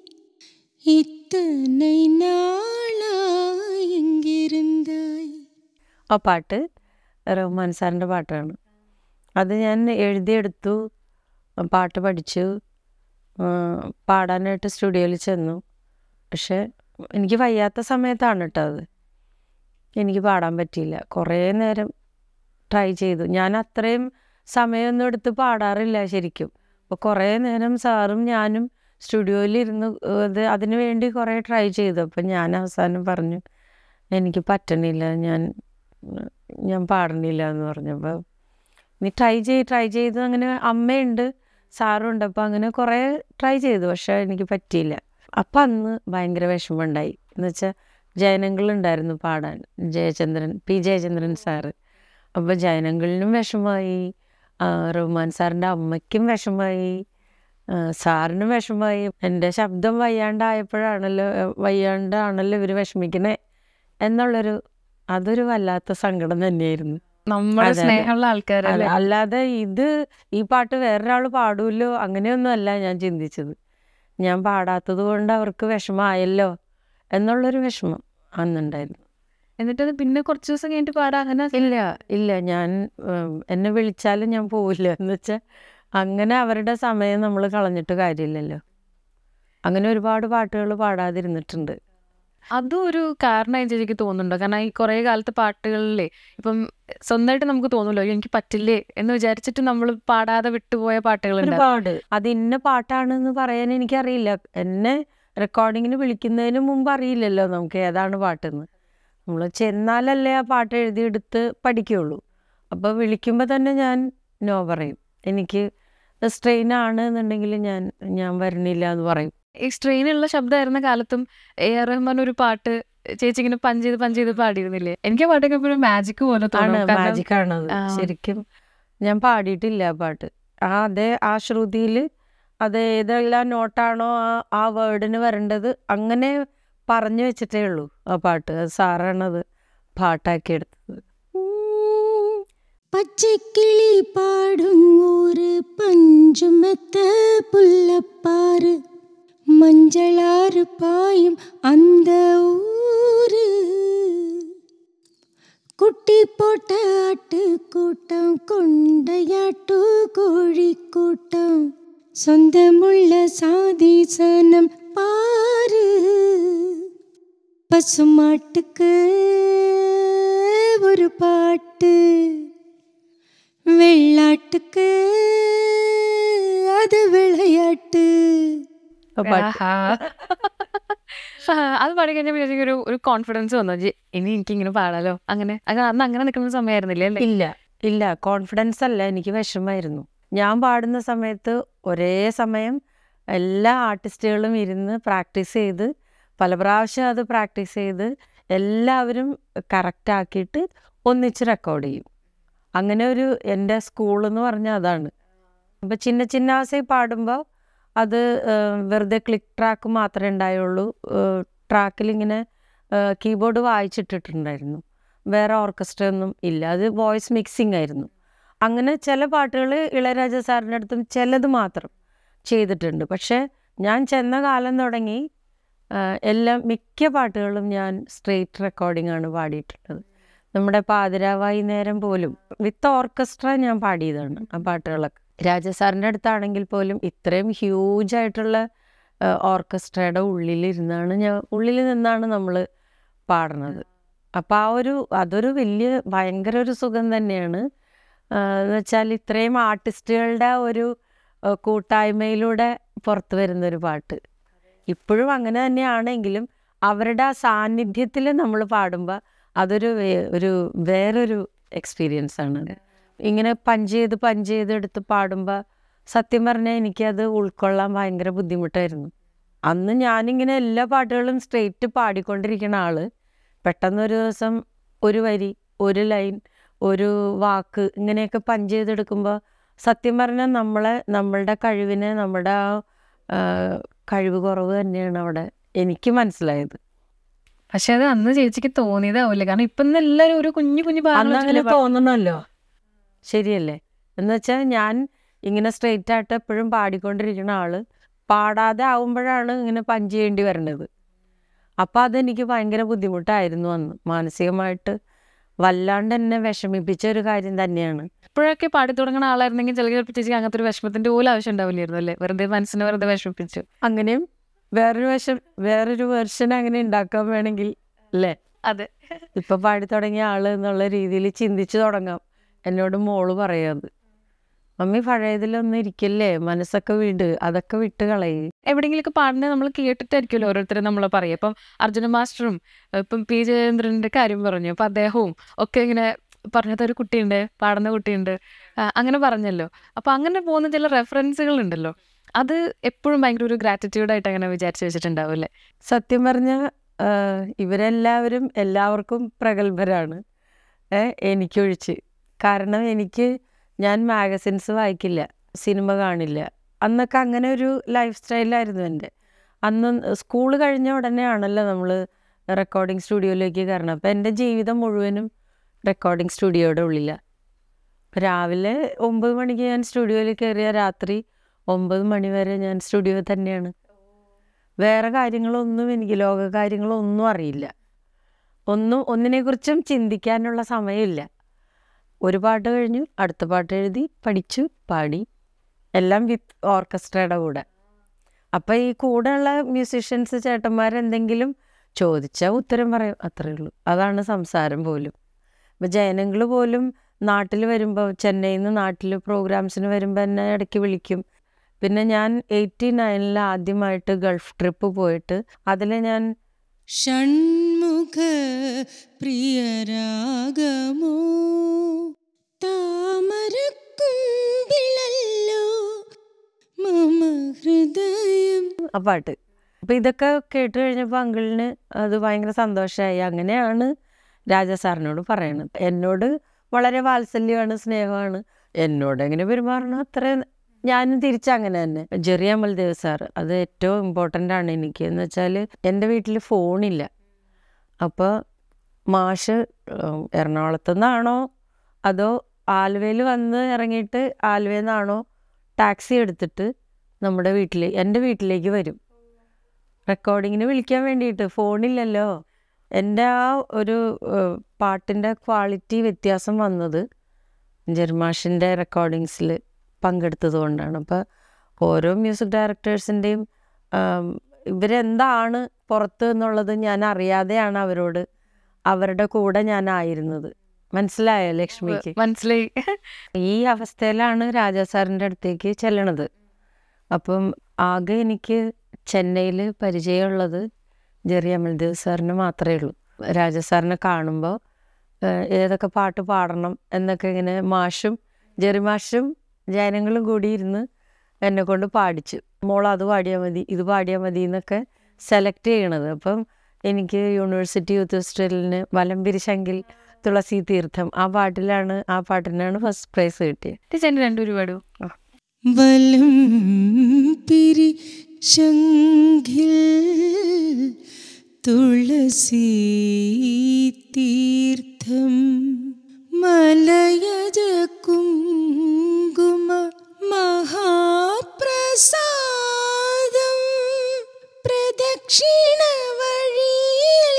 இத்தனை நாளாய் இங்கிருந்தாய் ആ പാട്ട് റഹ്മാൻ സാറിൻ്റെ പാട്ടാണ് അത് ഞാൻ എഴുതിയെടുത്തു പാട്ട് പഠിച്ചു ആ, പാടാനായിട്ട് സ്റ്റുഡിയോയിൽ ചെന്നു പക്ഷെ എനിക്ക് വയ്യാത്ത സമയത്താണ് കേട്ടോ അത് എനിക്ക് പാടാൻ പറ്റിയില്ല കുറേ നേരം ട്രൈ ചെയ്തു ഞാൻ അത്രയും സമയമൊന്നും എടുത്ത് പാടാറില്ല ശരിക്കും അപ്പോൾ കുറേ നേരം സാറും ഞാനും സ്റ്റുഡിയോയിലിരുന്ന് അത് അതിന് വേണ്ടി കുറേ ട്രൈ ചെയ്തു അപ്പം ഞാൻ അവസാനം പറഞ്ഞു എനിക്ക് പറ്റണില്ല ഞാൻ ഉം, ഞാൻ പാടണില്ല എന്ന് പറഞ്ഞപ്പോൾ നീ ട്രൈ ചെയ്ത് ട്രൈ ചെയ്ത് അങ്ങനെ അമ്മയുണ്ട് സാറുണ്ട് അപ്പോൾ അങ്ങനെ കുറേ ട്രൈ ചെയ്തു പക്ഷേ എനിക്ക് പറ്റിയില്ല അപ്പം അന്ന് ഭയങ്കര വിഷമമുണ്ടായി എന്ന് വെച്ചാൽ ജയനങ്ങളുണ്ടായിരുന്നു പാടാൻ ജയചന്ദ്രൻ പി ജയചന്ദ്രൻ സാറ് അപ്പോൾ ജയനങ്ങളിനും വിഷമമായി ആ, റഹ്മാൻ സാറിൻ്റെ അമ്മയ്ക്കും വിഷമമായി ആ, സാറിനും വിഷമമായി എൻ്റെ ശബ്ദം വയ്യാണ്ടായപ്പോഴാണല്ലോ ഏ, വയ്യാണ്ടാണല്ലോ ഇവർ വിഷമിക്കണേ എന്നുള്ളൊരു അതൊരു വല്ലാത്ത സങ്കടം തന്നെയായിരുന്നു നമ്മുടെ അതെ, അതെ. സ്നേഹമുള്ള ആൾക്കാരല്ലേ അല്ല- അല്ലാതെ ഇത് ഈ പാട്ട് വേറൊരാൾ പാടൂല്ലോ അങ്ങനെയൊന്നും അല്ല ഞാൻ ചിന്തിച്ചത് ഞാൻ പാടാത്തത് കൊണ്ട് അവർക്ക് വിഷമമായല്ലോ എന്നുള്ളൊരു വിഷമം അന്നുണ്ടായിരുന്നു എന്നിട്ടത് പിന്നെ കുറച്ച് ദിവസം കഴിഞ്ഞിട്ട് പാടാ അങ്ങനെ ഇല്ല ഇല്ല ഞാൻ ഉം, എന്നെ വിളിച്ചാലും ഞാൻ പോവില്ല എന്ന് വെച്ചാൽ അങ്ങനെ അവരുടെ സമയം നമ്മൾ കളഞ്ഞിട്ട് കാര്യമില്ലല്ലോ അങ്ങനെ ഒരുപാട് പാട്ടുകൾ പാടാതിരുന്നിട്ടുണ്ട് അതും ഒരു കാരണമായി ചേച്ചിക്ക് തോന്നുന്നുണ്ടോ കാരണം ഈ കുറേ കാലത്തെ പാട്ടുകളിലെ ഇപ്പം സ്വന്തമായിട്ട് നമുക്ക് തോന്നുമല്ലോ "അയ്യോ, എനിക്ക് പറ്റില്ലേ എന്ന് വിചാരിച്ചിട്ട് നമ്മൾ പാടാതെ വിട്ടുപോയ പാട്ടുകളുണ്ട് ഒരുപാട് അത് ഇന്ന പാട്ടാണെന്ന് പറയാൻ എനിക്കറിയില്ല എന്നെ റെക്കോർഡിങ്ങിന് വിളിക്കുന്നതിന് മുമ്പ് അറിയില്ലല്ലോ നമുക്ക് ഏതാണ് പാട്ടെന്ന് നമ്മൾ ചെന്നാലല്ലേ ആ പാട്ട് എഴുതിയെടുത്ത് പഠിക്കുള്ളൂ അപ്പോൾ വിളിക്കുമ്പോൾ തന്നെ ഞാൻ നോ പറയും എനിക്ക് സ്ട്രെയിൻ ആണ് എന്നുണ്ടെങ്കിൽ ഞാൻ ഞാൻ വരണില്ല എന്ന് പറയും ഈ സ്ട്രെയിനുള്ള ശബ്ദമായിരുന്ന കാലത്തും എ ആർ റഹ്മാൻ ഒരു പാട്ട് ചേച്ചി ഇങ്ങനെ പഞ്ച് ചെയ്ത് പഞ്ച് ചെയ്ത് പാടിയിരുന്നില്ലേ എനിക്ക് ആ പാട്ടൊക്കെ എപ്പോഴും മാജിക് പോലെ ആണ് തോന്നും കാരണം മാജിക് ആണത് ആ. ശരിക്കും ഞാൻ പാടിയിട്ടില്ല ആ പാട്ട് ആ അതേ ആ ശ്രുതിയിൽ അത് ഏതെല്ലാം നോട്ടാണോ ആ ആ വേർഡിന് വരേണ്ടത് അങ്ങനെ പറഞ്ഞു വെച്ചിട്ടേ ഉള്ളൂ ആ പാട്ട് അത് സാറാണത് പാട്ടാക്കി എടുത്തത് പച്ചക്കിളി പാടും ഒരു പഞ്ചുമെത്ത പുല്ലപ്പാറ് മஞ்சளாறு பாயும் அந்த ஊரு குட்டி போட்ட ஆட்டு கூட்டம் கொண்டையாட்டு கோழி கூட்டம் சொந்தமுள்ள சாதி சனம் பாரு பசுமாட்டுக்கு ஒரு பாட்டு வெள்ளாட்டுக்கு அது விளையாட்டு ആ പാട്ട് ആഹാ. ആ, അത് പാടി കഴിഞ്ഞപ്പോൾ ചേച്ചിക്ക് ഒരു ഒരു കോൺഫിഡൻസ് വന്നു ജി, ഇനി എനിക്ക് ഇങ്ങനെ പാടാലോ അങ്ങനെ അത് അന്ന് അങ്ങനെ നിൽക്കുന്ന സമയമായിരുന്നില്ലേ അല്ലേ ഇല്ല ഇല്ല കോൺഫിഡൻസ് അല്ല എനിക്ക് വിഷമായിരുന്നു ഞാൻ പാടുന്ന സമയത്ത് ഒരേ സമയം എല്ലാ ആർട്ടിസ്റ്റുകളും ഇരുന്ന് പ്രാക്ടീസ് ചെയ്ത് പല പ്രാവശ്യം അത് പ്രാക്ടീസ് ചെയ്ത് എല്ലാവരും കറക്റ്റ് ആക്കിയിട്ട് ഒന്നിച്ച് റെക്കോർഡ് ചെയ്യും അങ്ങനെ ഒരു എൻ്റെ സ്കൂൾ എന്ന് പറഞ്ഞാൽ അതാണ് അപ്പോൾ ചിന്ന ചിന്നാസை പാടുമ്പോൾ അത് ഏഹ്, വെറുതെ ക്ലിക്ക് ട്രാക്ക് മാത്രമേ ഉണ്ടായുള്ളൂ ട്രാക്കിൽ ഇങ്ങനെ കീബോർഡ് വായിച്ചിട്ടിട്ടുണ്ടായിരുന്നു വേറെ ഓർക്കസ്ട്ര ഒന്നും ഇല്ല അത് വോയിസ് മിക്സിംഗ് ആയിരുന്നു അങ്ങനെ ചില പാട്ടുകൾ ഇളയരാജ സാറിൻ്റെ അടുത്തും ചിലത് മാത്രം ചെയ്തിട്ടുണ്ട് പക്ഷേ ഞാൻ ചെന്ന കാലം തുടങ്ങി ആ, എല്ലാം മിക്ക പാട്ടുകളും ഞാൻ സ്ട്രെയിറ്റ് റെക്കോർഡിംഗ് ആണ് പാടിയിട്ടുള്ളത് നമ്മുടെ പാതിരാവായി നേരം പോലും വിത്ത് ഓർക്കസ്ട്ര ഞാൻ പാടിയതാണ് ആ പാട്ടുകളൊക്കെ രാജ സാറിൻ്റെ അടുത്താണെങ്കിൽ പോലും ഇത്രയും ഹ്യൂജ് ആയിട്ടുള്ള ഓർക്കസ്ട്രയുടെ ഉള്ളിലിരുന്നാണ് ഞാൻ ഉള്ളിൽ നിന്നാണ് നമ്മൾ പാടുന്നത് അപ്പോൾ ആ ഒരു അതൊരു വലിയ ഭയങ്കര ഒരു സുഖം തന്നെയാണ് എന്ന് വെച്ചാൽ ഇത്രയും ആർട്ടിസ്റ്റുകളുടെ ഒരു ആ, കൂട്ടായ്മയിലൂടെ പുറത്തു വരുന്നൊരു പാട്ട് ഇപ്പോഴും അങ്ങനെ തന്നെയാണെങ്കിലും അവരുടെ ആ സാന്നിധ്യത്തിൽ നമ്മൾ പാടുമ്പോൾ അതൊരു വേ- ഒരു വേറൊരു എക്സ്പീരിയൻസ് ആണ് ഇങ്ങനെ പഞ്ച് ചെയ്ത് പഞ്ച് ചെയ്ത് എടുത്ത് പാടുമ്പോൾ സത്യം പറഞ്ഞാൽ എനിക്കത് ഉൾക്കൊള്ളാൻ ഭയങ്കര ബുദ്ധിമുട്ടായിരുന്നു അന്ന് ഞാനിങ്ങനെ എല്ലാ പാട്ടുകളും സ്ട്രെയിറ്റ് പാടിക്കൊണ്ടിരിക്കുന്ന ആള് പെട്ടെന്ന് ഒരു ദിവസം ഒരു വരി ഒരു ലൈൻ ഒരു വാക്ക് ഇങ്ങനെയൊക്കെ പഞ്ച് ചെയ്തെടുക്കുമ്പോൾ സത്യം പറഞ്ഞാൽ നമ്മളെ നമ്മളുടെ കഴിവിനെ നമ്മുടെ ആ ആ, കഴിവ് കുറവ് തന്നെയാണ് അവിടെ എനിക്ക് മനസ്സിലായത് പക്ഷെ അത് അന്ന് ചേച്ചിക്ക് തോന്നിയതാവില്ല കാരണം ഇപ്പൊ ഇന്ന് എല്ലാരും ഒരു കുഞ്ഞു കുഞ്ഞു അന്ന് ഭാഗങ്ങൾ അങ്ങനെ വെച്ചല്ലേ പാ- തോന്നണമല്ലോ ശരിയല്ലേ എന്ന് വെച്ചാൽ ഞാൻ ഇങ്ങനെ സ്ട്രെയിറ്റ് ആയിട്ട് എപ്പോഴും പാടിക്കൊണ്ടിരിക്കുന്ന ആള് പാടാതെ ആവുമ്പോഴാണ് ഇങ്ങനെ പഞ്ച് ചെയ്യേണ്ടി വരുന്നത് അപ്പം അതെനിക്ക് ഭയങ്കര ബുദ്ധിമുട്ടായിരുന്നു അന്ന് മാനസികമായിട്ട് വല്ലാണ്ട് എന്നെ വിഷമിപ്പിച്ച ഒരു കാര്യം തന്നെയാണ് ഇപ്പോഴൊക്കെ പാടി തുടങ്ങുന്ന ആളായിരുന്നെങ്കിൽ ചിലപ്പോൾ ചേച്ചിക്ക് അങ്ങനത്തെ ഒരു വിഷമത്തിന്റെ പോലും ആവശ്യം ഉണ്ടാവില്ലായിരുന്നു അല്ലേ വെറുതെ മനസ്സിനെ വെറുതെ വിഷമിപ്പിച്ചു അങ്ങനെയും വേറൊരു വശം വേറൊരു വെർഷൻ അങ്ങനെ ഉണ്ടാക്കാൻ വേണമെങ്കിൽ അല്ലേ അതെ ഇപ്പൊ പാടി തുടങ്ങിയ ആള് എന്നുള്ള രീതിയിൽ ചിന്തിച്ചു തുടങ്ങാം എന്നോട് മോള് പറയാത് മമ്മി പഴയതിലൊന്നും ഇരിക്കല്ലേ മനസ്സൊക്കെ വിട് അതൊക്കെ വിട്ട് കളയും എവിടെയെങ്കിലുമൊക്കെ പാടുന്നത് നമ്മൾ കേട്ടിട്ടായിരിക്കുമല്ലോ ഓരോരുത്തരും നമ്മൾ പറയുക ഇപ്പം അർജുന മാസ്റ്ററും ഇപ്പം പി ജയേന്ദ്രന്റെ കാര്യം പറഞ്ഞു അപ്പം അദ്ദേഹവും ഒക്കെ ഇങ്ങനെ പറഞ്ഞത് ഒരു കുട്ടിയുണ്ട് പാടുന്ന കുട്ടിയുണ്ട് ആ, അങ്ങനെ പറഞ്ഞല്ലോ അപ്പം അങ്ങനെ പോകുന്ന ചില റെഫറൻസുകൾ ഉണ്ടല്ലോ അത് എപ്പോഴും ഭയങ്കര ഒരു ഗ്രാറ്റിറ്റ്യൂഡായിട്ട് അങ്ങനെ വിചാരിച്ചു വെച്ചിട്ടുണ്ടാവും അല്ലേ സത്യം പറഞ്ഞ ഇവരെല്ലാവരും എല്ലാവർക്കും പ്രഗത്ഭരാണ് ഏ, എനിക്കൊഴിച്ച് കാരണം എനിക്ക് ഞാൻ മാഗസിൻസ് വായിക്കില്ല സിനിമ കാണില്ല അന്നൊക്കെ അങ്ങനെ ഒരു ലൈഫ് സ്റ്റൈലായിരുന്നു എൻ്റെ അന്ന് സ്കൂൾ കഴിഞ്ഞ ഉടനെ ആണല്ലോ നമ്മൾ റെക്കോർഡിംഗ് സ്റ്റുഡിയോയിലേക്ക് കയറണം അപ്പം എൻ്റെ ജീവിതം മുഴുവനും റെക്കോർഡിംഗ് സ്റ്റുഡിയോയുടെ ഉള്ളിലാണ് രാവിലെ ഒമ്പത് മണിക്ക് ഞാൻ സ്റ്റുഡിയോയിൽ കയറിയ രാത്രി ഒമ്പത് മണി വരെ ഞാൻ സ്റ്റുഡിയോ തന്നെയാണ് വേറെ കാര്യങ്ങളൊന്നും എനിക്ക് ലോക കാര്യങ്ങളൊന്നും അറിയില്ല ഒന്നും ഒന്നിനെക്കുറിച്ചും ചിന്തിക്കാനുള്ള സമയമില്ല ഒരു പാട്ട് കഴിഞ്ഞു അടുത്ത പാട്ട് എഴുതി പഠിച്ചു പാടി എല്ലാം വിത്ത് ഓർക്കസ്ട്രയുടെ കൂടെ അപ്പം ഈ കൂടെയുള്ള മ്യൂസീഷ്യൻസ് ചേട്ടന്മാരെന്തെങ്കിലും ചോദിച്ചാൽ ഉത്തരം പറയും അത്രേ ഉള്ളൂ അതാണ് സംസാരം പോലും ഇപ്പം ജയനങ്ങൾ പോലും നാട്ടിൽ വരുമ്പോൾ ചെന്നൈയിൽ നിന്ന് നാട്ടിൽ പ്രോഗ്രാംസിന് വരുമ്പോൾ എന്നെ ഇടയ്ക്ക് വിളിക്കും പിന്നെ ഞാൻ എയ്റ്റി നയനിൽ ആദ്യമായിട്ട് ഗൾഫ് ട്രിപ്പ് പോയിട്ട് അതിൽ ഞാൻ ഷൺമുഖ പ്രിയരാഗമോ താമരക്കുമ്പിളല്ലോ മമ ഹൃദയം ആ പാട്ട് അപ്പം ഇതൊക്കെ കേട്ട് കഴിഞ്ഞപ്പോൾ അങ്കിളിന് അത് ഭയങ്കര സന്തോഷമായി അങ്ങനെയാണ് രാജാ സാറിനോട് പറയണത് എന്നോട് വളരെ വാത്സല്യമാണ് സ്നേഹമാണ് എന്നോട് എങ്ങനെ പെരുമാറണം അത്ര ഞാനും തിരിച്ചങ്ങനെ തന്നെ ജെറി അമൽദേവ് സാർ അത് ഏറ്റവും ഇമ്പോർട്ടൻ്റ് ആണ് എനിക്ക് എന്ന് വെച്ചാൽ എൻ്റെ വീട്ടിൽ ഫോണില്ല അപ്പോൾ മാഷ് ഉം, എറണാകുളത്തു നിന്നാണോ അതോ ആലുവയിൽ വന്ന് ഇറങ്ങിയിട്ട് ആലുവയിൽ നിന്നാണോ ടാക്സി എടുത്തിട്ട് നമ്മുടെ വീട്ടിൽ എൻ്റെ വീട്ടിലേക്ക് വരും റെക്കോർഡിങ്ങിന് വിളിക്കാൻ വേണ്ടിയിട്ട് ഫോണില്ലല്ലോ എൻ്റെ ആ ഒരു ഏഹ്, പാട്ടിൻ്റെ ക്വാളിറ്റി വ്യത്യാസം വന്നത് ജെർമാഷിൻ്റെ റെക്കോർഡിങ്സിൽ പങ്കെടുത്തത് കൊണ്ടാണ് അപ്പോൾ ഓരോ മ്യൂസിക് ഡയറക്ടേഴ്സിൻ്റെയും ഇവരെന്താണ് പുറത്ത് എന്നുള്ളത് ഞാൻ അറിയാതെയാണ് അവരോട് അവരുടെ കൂടെ ഞാൻ ആയിരുന്നത് മനസ്സിലായോ ലക്ഷ്മിക്ക് മനസ്സിലായി ഈ അവസ്ഥയിലാണ് രാജാ സാറിൻ്റെ അടുത്തേക്ക് ചെല്ലണത് അപ്പം ആകെ എനിക്ക് ചെന്നൈയിൽ പരിചയമുള്ളത് ജെറി അമൽദേവ് സാറിന് മാത്രമേ ഉള്ളൂ രാജാ സാറിനെ കാണുമ്പോൾ ഏതൊക്കെ പാട്ട് പാടണം എന്നൊക്കെ ഇങ്ങനെ മാഷും ജെറി മാഷും ജനങ്ങളും കൂടി ഇരുന്ന് എന്നെ കൊണ്ട് പാടിച്ചു മോൾ അത് പാടിയാൽ മതി ഇത് പാടിയാൽ മതി എന്നൊക്കെ സെലക്ട് ചെയ്യണത് അപ്പം എനിക്ക് യൂണിവേഴ്സിറ്റി യൂത്ത് ഫെസ്റ്റിവലിന് വലംപിരി ശങ്കിൽ തുളസി തീർത്ഥം ആ പാട്ടിലാണ് ആ പാട്ടിനാണ് ഫസ്റ്റ് പ്രൈസ് കിട്ടിയത് ടീച്ചറിന്റെ രണ്ടുപേരും പാടൂ വലം പിരി ശംഖിൽ തുളസി തീർത്ഥം മലയജ കുങ്കുമ മഹാപ്രസാദം പ്രദക്ഷിണ വഴിയിൽ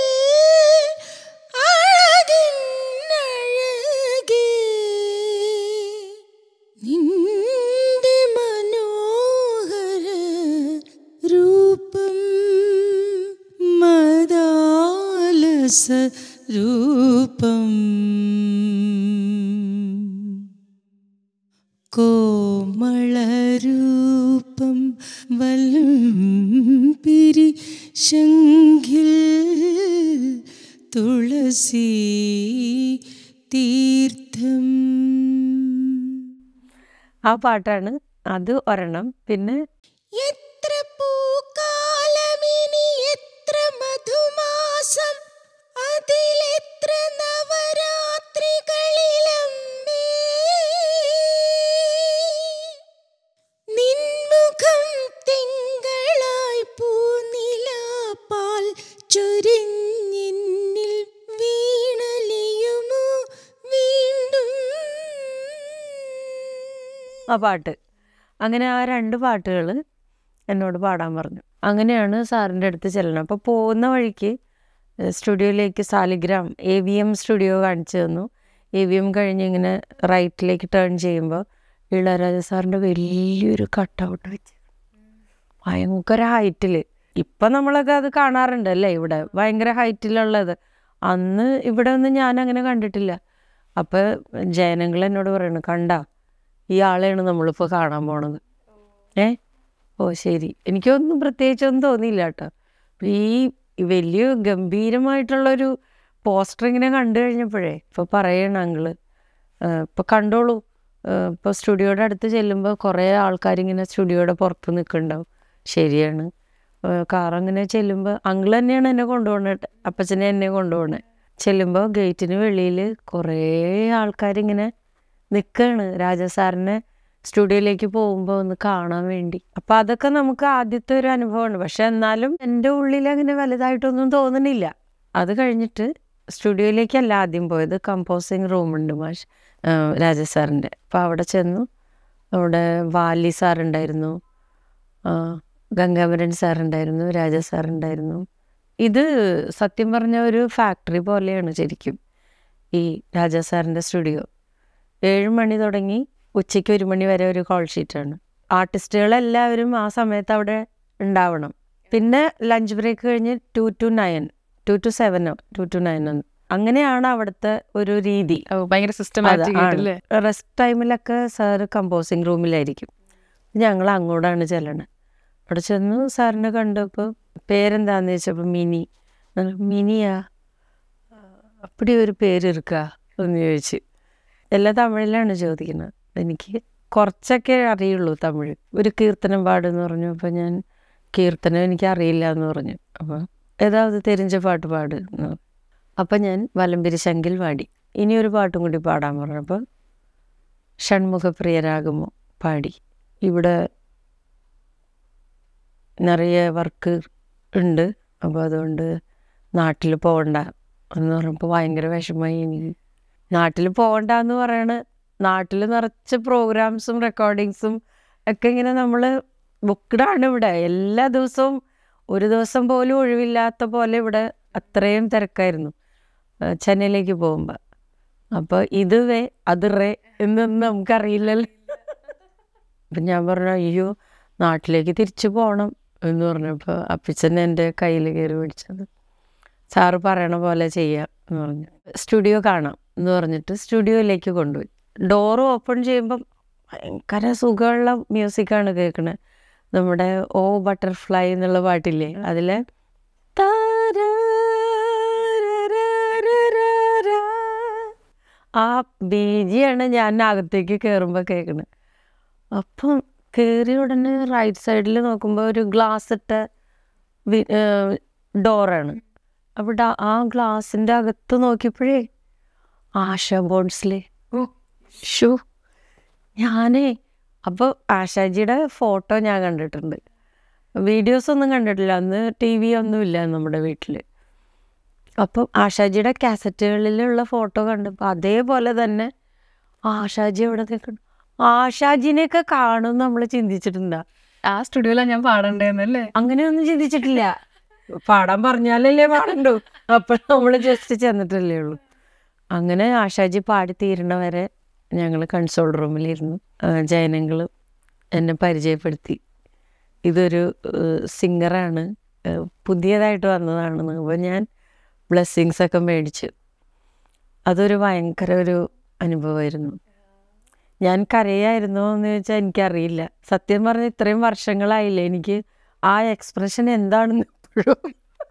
അഴകിന്നഴകേ നിന്റെ മനോഹര രൂപം മദാലസ രൂപം കോമളരൂപം വലം പിരി ശംഖിൽ തുളസി തീർത്ഥം ആ പാട്ടാണ് അത് ഒരെണ്ണം പിന്നെ എത്ര പൂക്കാലമിനി എത്ര മധുമാസം അതിലെത്ര നവരാത്രികളിലമ്മേ നിൻമുഖം തിങ്കളായി പൂനിലാപ്പാൽ ചൊരിഞ്ഞിന്നിൽ വീണലിയുമോ വീണ്ടും ആ പാട്ട് അങ്ങനെ ആ രണ്ട് പാട്ടുകൾ എന്നോട് പാടാൻ പറഞ്ഞു അങ്ങനെയാണ് സാറിൻ്റെ അടുത്ത് ചെല്ലണം അപ്പോൾ പോകുന്ന വഴിക്ക് ഏഹ്, സ്റ്റുഡിയോയിലേക്ക് Saligram A V M studio കാണിച്ചു തന്നു എ വി എം കഴിഞ്ഞ് ഇങ്ങനെ റൈറ്റിലേക്ക് ടേൺ ചെയ്യുമ്പോൾ ഇളയരാജ സാറിൻ്റെ വലിയൊരു കട്ടൗട്ട് വെച്ച് ഭയങ്കര ഹൈറ്റിൽ ഇപ്പം നമ്മളൊക്കെ അത് കാണാറുണ്ട് അല്ലേ ഇവിടെ ഭയങ്കര ഹൈറ്റിലുള്ളത് അന്ന് ഇവിടെ ഒന്നും ഞാൻ അങ്ങനെ കണ്ടിട്ടില്ല അപ്പോൾ ജയനങ്ങൾ എന്നോട് പറയണു കണ്ട ഈ ആളെയാണ് നമ്മളിപ്പോൾ കാണാൻ പോണത് ഏ ഓ ശരി എനിക്കൊന്നും പ്രത്യേകിച്ചൊന്നും തോന്നിയില്ല കേട്ടോ അപ്പൊ ഈ വലിയ ഗംഭീരമായിട്ടുള്ളൊരു പോസ്റ്റർ ഇങ്ങനെ കണ്ടു കഴിഞ്ഞപ്പോഴേ ഇപ്പോൾ പറയണം അങ്കിള് ഇപ്പോൾ കണ്ടോളൂ ഇപ്പോൾ സ്റ്റുഡിയോയുടെ അടുത്ത് ചെല്ലുമ്പോൾ കുറേ ആൾക്കാരിങ്ങനെ സ്റ്റുഡിയോയുടെ പുറത്ത് നിൽക്കുന്നുണ്ടാവും ശരിയാണ് കാർ അങ്ങനെ ചെല്ലുമ്പോൾ അങ്കിൾ തന്നെയാണ് എന്നെ കൊണ്ടുപോകണത് അപ്പച്ചനെ എന്നെ കൊണ്ടുപോകണേ ചെല്ലുമ്പോൾ ഗേറ്റിന് വെളിയിൽ കുറേ ആൾക്കാരിങ്ങനെ നിൽക്കുകയാണ് രാജാ സാറിനെ സ്റ്റുഡിയോയിലേക്ക് പോകുമ്പോൾ ഒന്ന് കാണാൻ വേണ്ടി അപ്പം അതൊക്കെ നമുക്ക് ആദ്യത്തെ ഒരു അനുഭവമാണ് പക്ഷെ എന്നാലും എൻ്റെ ഉള്ളിൽ അങ്ങനെ വലുതായിട്ടൊന്നും തോന്നണില്ല അത് കഴിഞ്ഞിട്ട് സ്റ്റുഡിയോയിലേക്കല്ല ആദ്യം പോയത് കമ്പോസിങ് റൂമുണ്ട് മാഷ് ആ, രാജാ സാറിൻ്റെ അപ്പോൾ അവിടെ ചെന്നു അവിടെ വാലി സാറുണ്ടായിരുന്നു ആ, ഗംഗാധരൻ സാറുണ്ടായിരുന്നു രാജാ സാറുണ്ടായിരുന്നു ഇത് സത്യം പറഞ്ഞ ഒരു ഫാക്ടറി പോലെയാണ് ശരിക്കും ഈ രാജാ സാറിൻ്റെ സ്റ്റുഡിയോ ഏഴ് മണി തുടങ്ങി ഉച്ചയ്ക്ക് ഒരു മണി വരെ ഒരു കോൾ ഷീറ്റാണ് ആർട്ടിസ്റ്റുകളെല്ലാവരും ആ സമയത്ത് അവിടെ ഉണ്ടാവണം പിന്നെ ലഞ്ച് ബ്രേക്ക് കഴിഞ്ഞ് two two nine two two സെവനോ ടു ടു നയനോ അങ്ങനെയാണ് അവിടുത്തെ ഒരു രീതി ഓ, ഭയങ്കര സിസ്റ്റമാറ്റിക് ആയിട്ടല്ലേ റെസ്റ്റ് ടൈമിലൊക്കെ സാറ് കമ്പോസിങ് റൂമിലായിരിക്കും ഞങ്ങൾ അങ്ങോട്ടാണ് ചെല്ലണത് അവിടെ ചെന്നു സാറിനെ കണ്ടപ്പോൾ പേരെന്താന്ന് ചോദിച്ചപ്പോൾ മിനി ഞാൻ, മിനിയാ അപ്പടി ഒരു പേര് ഇരിക്കാ എന്ന് ചോദിച്ച് എല്ലാ തമിഴിലാണ് ചോദിക്കുന്നത് എനിക്ക് കുറച്ചൊക്കെ അറിയുള്ളൂ തമിഴ് ഒരു കീർത്തനം പാടെന്ന് പറഞ്ഞു അപ്പോൾ ഞാൻ കീർത്തനം എനിക്ക് അറിയില്ല എന്ന് പറഞ്ഞു അപ്പോൾ ഏതാവത് തെരിഞ്ച പാട്ട് പാട് എന്ന് പറഞ്ഞു അപ്പം ഞാൻ വലംപിരി ശങ്കിൽ പാടി ഇനി ഒരു പാട്ടും കൂടി പാടാൻ പറഞ്ഞപ്പോൾ ഷൺമുഖപ്രിയരാകുമോ പാടി ഇവിടെ നിറയെ വർക്ക് ഉണ്ട് അപ്പോൾ അതുകൊണ്ട് നാട്ടിൽ പോകണ്ട എന്ന് പറഞ്ഞപ്പോൾ ഭയങ്കര വിഷമമായി എനിക്ക് നാട്ടിൽ പോകണ്ട എന്ന് പറയണ നാട്ടിൽ നിറച്ച പ്രോഗ്രാംസും റെക്കോർഡിങ്സും ഒക്കെ ഇങ്ങനെ നമ്മൾ ബുക്ക്ഡാണ് ഇവിടെ എല്ലാ ദിവസവും ഒരു ദിവസം പോലും ഒഴിവില്ലാത്ത പോലെ ഇവിടെ അത്രയും തിരക്കായിരുന്നു ആ, ചെന്നൈയിലേക്ക് പോകുമ്പോൾ അപ്പോൾ ഇത് വേ അത് റേ എന്നൊന്നും നമുക്കറിയില്ലല്ലോ അപ്പം ഞാൻ പറഞ്ഞു അയ്യോ നാട്ടിലേക്ക് തിരിച്ചു പോകണം എന്ന് പറഞ്ഞപ്പോൾ അപ്പിച്ചൻ എൻ്റെ കയ്യിൽ കയറി പിടിച്ചത് സാറ് പറയണ പോലെ ചെയ്യാം എന്ന് പറഞ്ഞു സ്റ്റുഡിയോ കാണാം എന്ന് പറഞ്ഞിട്ട് സ്റ്റുഡിയോയിലേക്ക് കൊണ്ടുപോയി ഡോറ് ഓപ്പൺ ചെയ്യുമ്പം ഭയങ്കര സുഖമുള്ള മ്യൂസിക്കാണ് കേൾക്കണത് നമ്മുടെ ഓ ബട്ടർഫ്ലൈ എന്നുള്ള പാട്ടില്ലേ അതിലെ ആ ബീജിയാണ് ഞാൻ അകത്തേക്ക് കയറുമ്പോൾ കേൾക്കുന്നത് അപ്പം കയറിയ ഉടനെ റൈറ്റ് സൈഡിൽ നോക്കുമ്പോൾ ഒരു ഗ്ലാസ് ഇട്ട ഡോറാണ് അവിടെ ആ ഗ്ലാസിൻ്റെ അകത്ത് നോക്കിയപ്പോഴേ ആശ ബോൺസിലെ ഓ. ഷൂ ഞാനേ അപ്പോൾ ആശാജിയുടെ ഫോട്ടോ ഞാൻ കണ്ടിട്ടുണ്ട് വീഡിയോസ് ഒന്നും കണ്ടിട്ടില്ല അന്ന് ടി വി ഒന്നും ഇല്ല നമ്മുടെ വീട്ടിൽ അപ്പം ആശാജിയുടെ കാസറ്റുകളിലുള്ള ഫോട്ടോ കണ്ടപ്പോൾ അതേപോലെ തന്നെ ആശാജി എവിടെ നിൽക്കണം ആശാജിനെയൊക്കെ കാണും നമ്മൾ ചിന്തിച്ചിട്ടുണ്ടാ ആ സ്റ്റുഡിയോയിലാണ് ഞാൻ പാടണ്ടേന്നല്ലേ അങ്ങനെയൊന്നും ചിന്തിച്ചിട്ടില്ല പാടാൻ പറഞ്ഞാലല്ലേ പാടണ്ടു അപ്പൊ നമ്മൾ ജസ്റ്റ് ചെന്നിട്ടല്ലേ ഉള്ളൂ അങ്ങനെ ആശാജി പാടി തീരണ വരെ ഞങ്ങൾ കൺസോൾ റൂമിലിരുന്നു ആ, ജയനങ്ങൾ എന്നെ പരിചയപ്പെടുത്തി ഇതൊരു സിംഗറാണ് പുതിയതായിട്ട് വന്നതാണെന്ന് അപ്പോൾ ഞാൻ ബ്ലെസ്സിങ്സ് ഒക്കെ മേടിച്ചു അതൊരു ഭയങ്കര ഒരു അനുഭവമായിരുന്നു ഞാൻ കരയായിരുന്നോ എന്ന് ചോദിച്ചാൽ എനിക്കറിയില്ല സത്യം പറഞ്ഞ ഇത്രയും വർഷങ്ങളായില്ലേ എനിക്ക് ആ എക്സ്പ്രഷൻ എന്താണെന്ന് ഇപ്പോഴും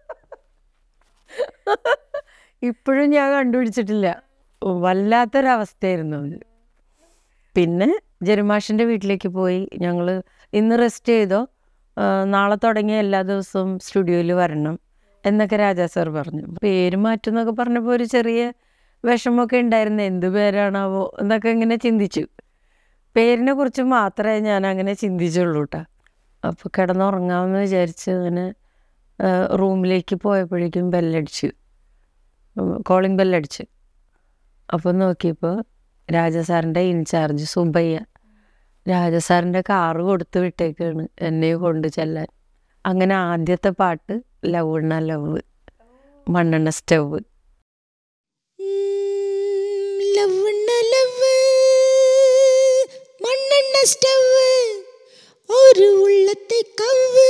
ഇപ്പോഴും ഞാൻ കണ്ടുപിടിച്ചിട്ടില്ല വല്ലാത്തൊരവസ്ഥയായിരുന്നു അത് പിന്നെ ജെരുമാഷിൻ്റെ വീട്ടിലേക്ക് പോയി ഞങ്ങൾ ഇന്ന് റെസ്റ്റ് ചെയ്തോ ആ, നാളെ തുടങ്ങിയ എല്ലാ ദിവസവും സ്റ്റുഡിയോയിൽ വരണം എന്നൊക്കെ രാജാ സാർ പറഞ്ഞു പേര് മാറ്റും എന്നൊക്കെ പറഞ്ഞപ്പോൾ ഒരു ചെറിയ വിഷമമൊക്കെ ഉണ്ടായിരുന്നു എന്ത് പേരാണാവോ എന്നൊക്കെ ഇങ്ങനെ ചിന്തിച്ചു പേരിനെ കുറിച്ച് മാത്രമേ ഞാൻ അങ്ങനെ ചിന്തിച്ചുള്ളൂ കേട്ടോ അപ്പോൾ കിടന്നുറങ്ങാമെന്ന് വിചാരിച്ച് അങ്ങനെ ആ, റൂമിലേക്ക് പോയപ്പോഴേക്കും ബെല്ലടിച്ചു കോളിംഗ് ബെല്ലടിച്ചു അപ്പോൾ നോക്കിയപ്പോൾ രാജസാറിൻ്റെ ഇൻചാർജ് സുബയ്യ രാജസാറിൻ്റെ കാറ് കൊടുത്ത് വിട്ടേക്കാണ് എന്നെ കൊണ്ട് ചെല്ലാൻ അങ്ങനെ ആദ്യത്തെ പാട്ട് ലവ് ലവ് മണ്ണെണ്ണ സ്റ്റവ് ലവ്വണ്ണ ലവ് മണ്ണെണ്ണ സ്റ്റവ് ഒരു ഉള്ളത്തെ കവ്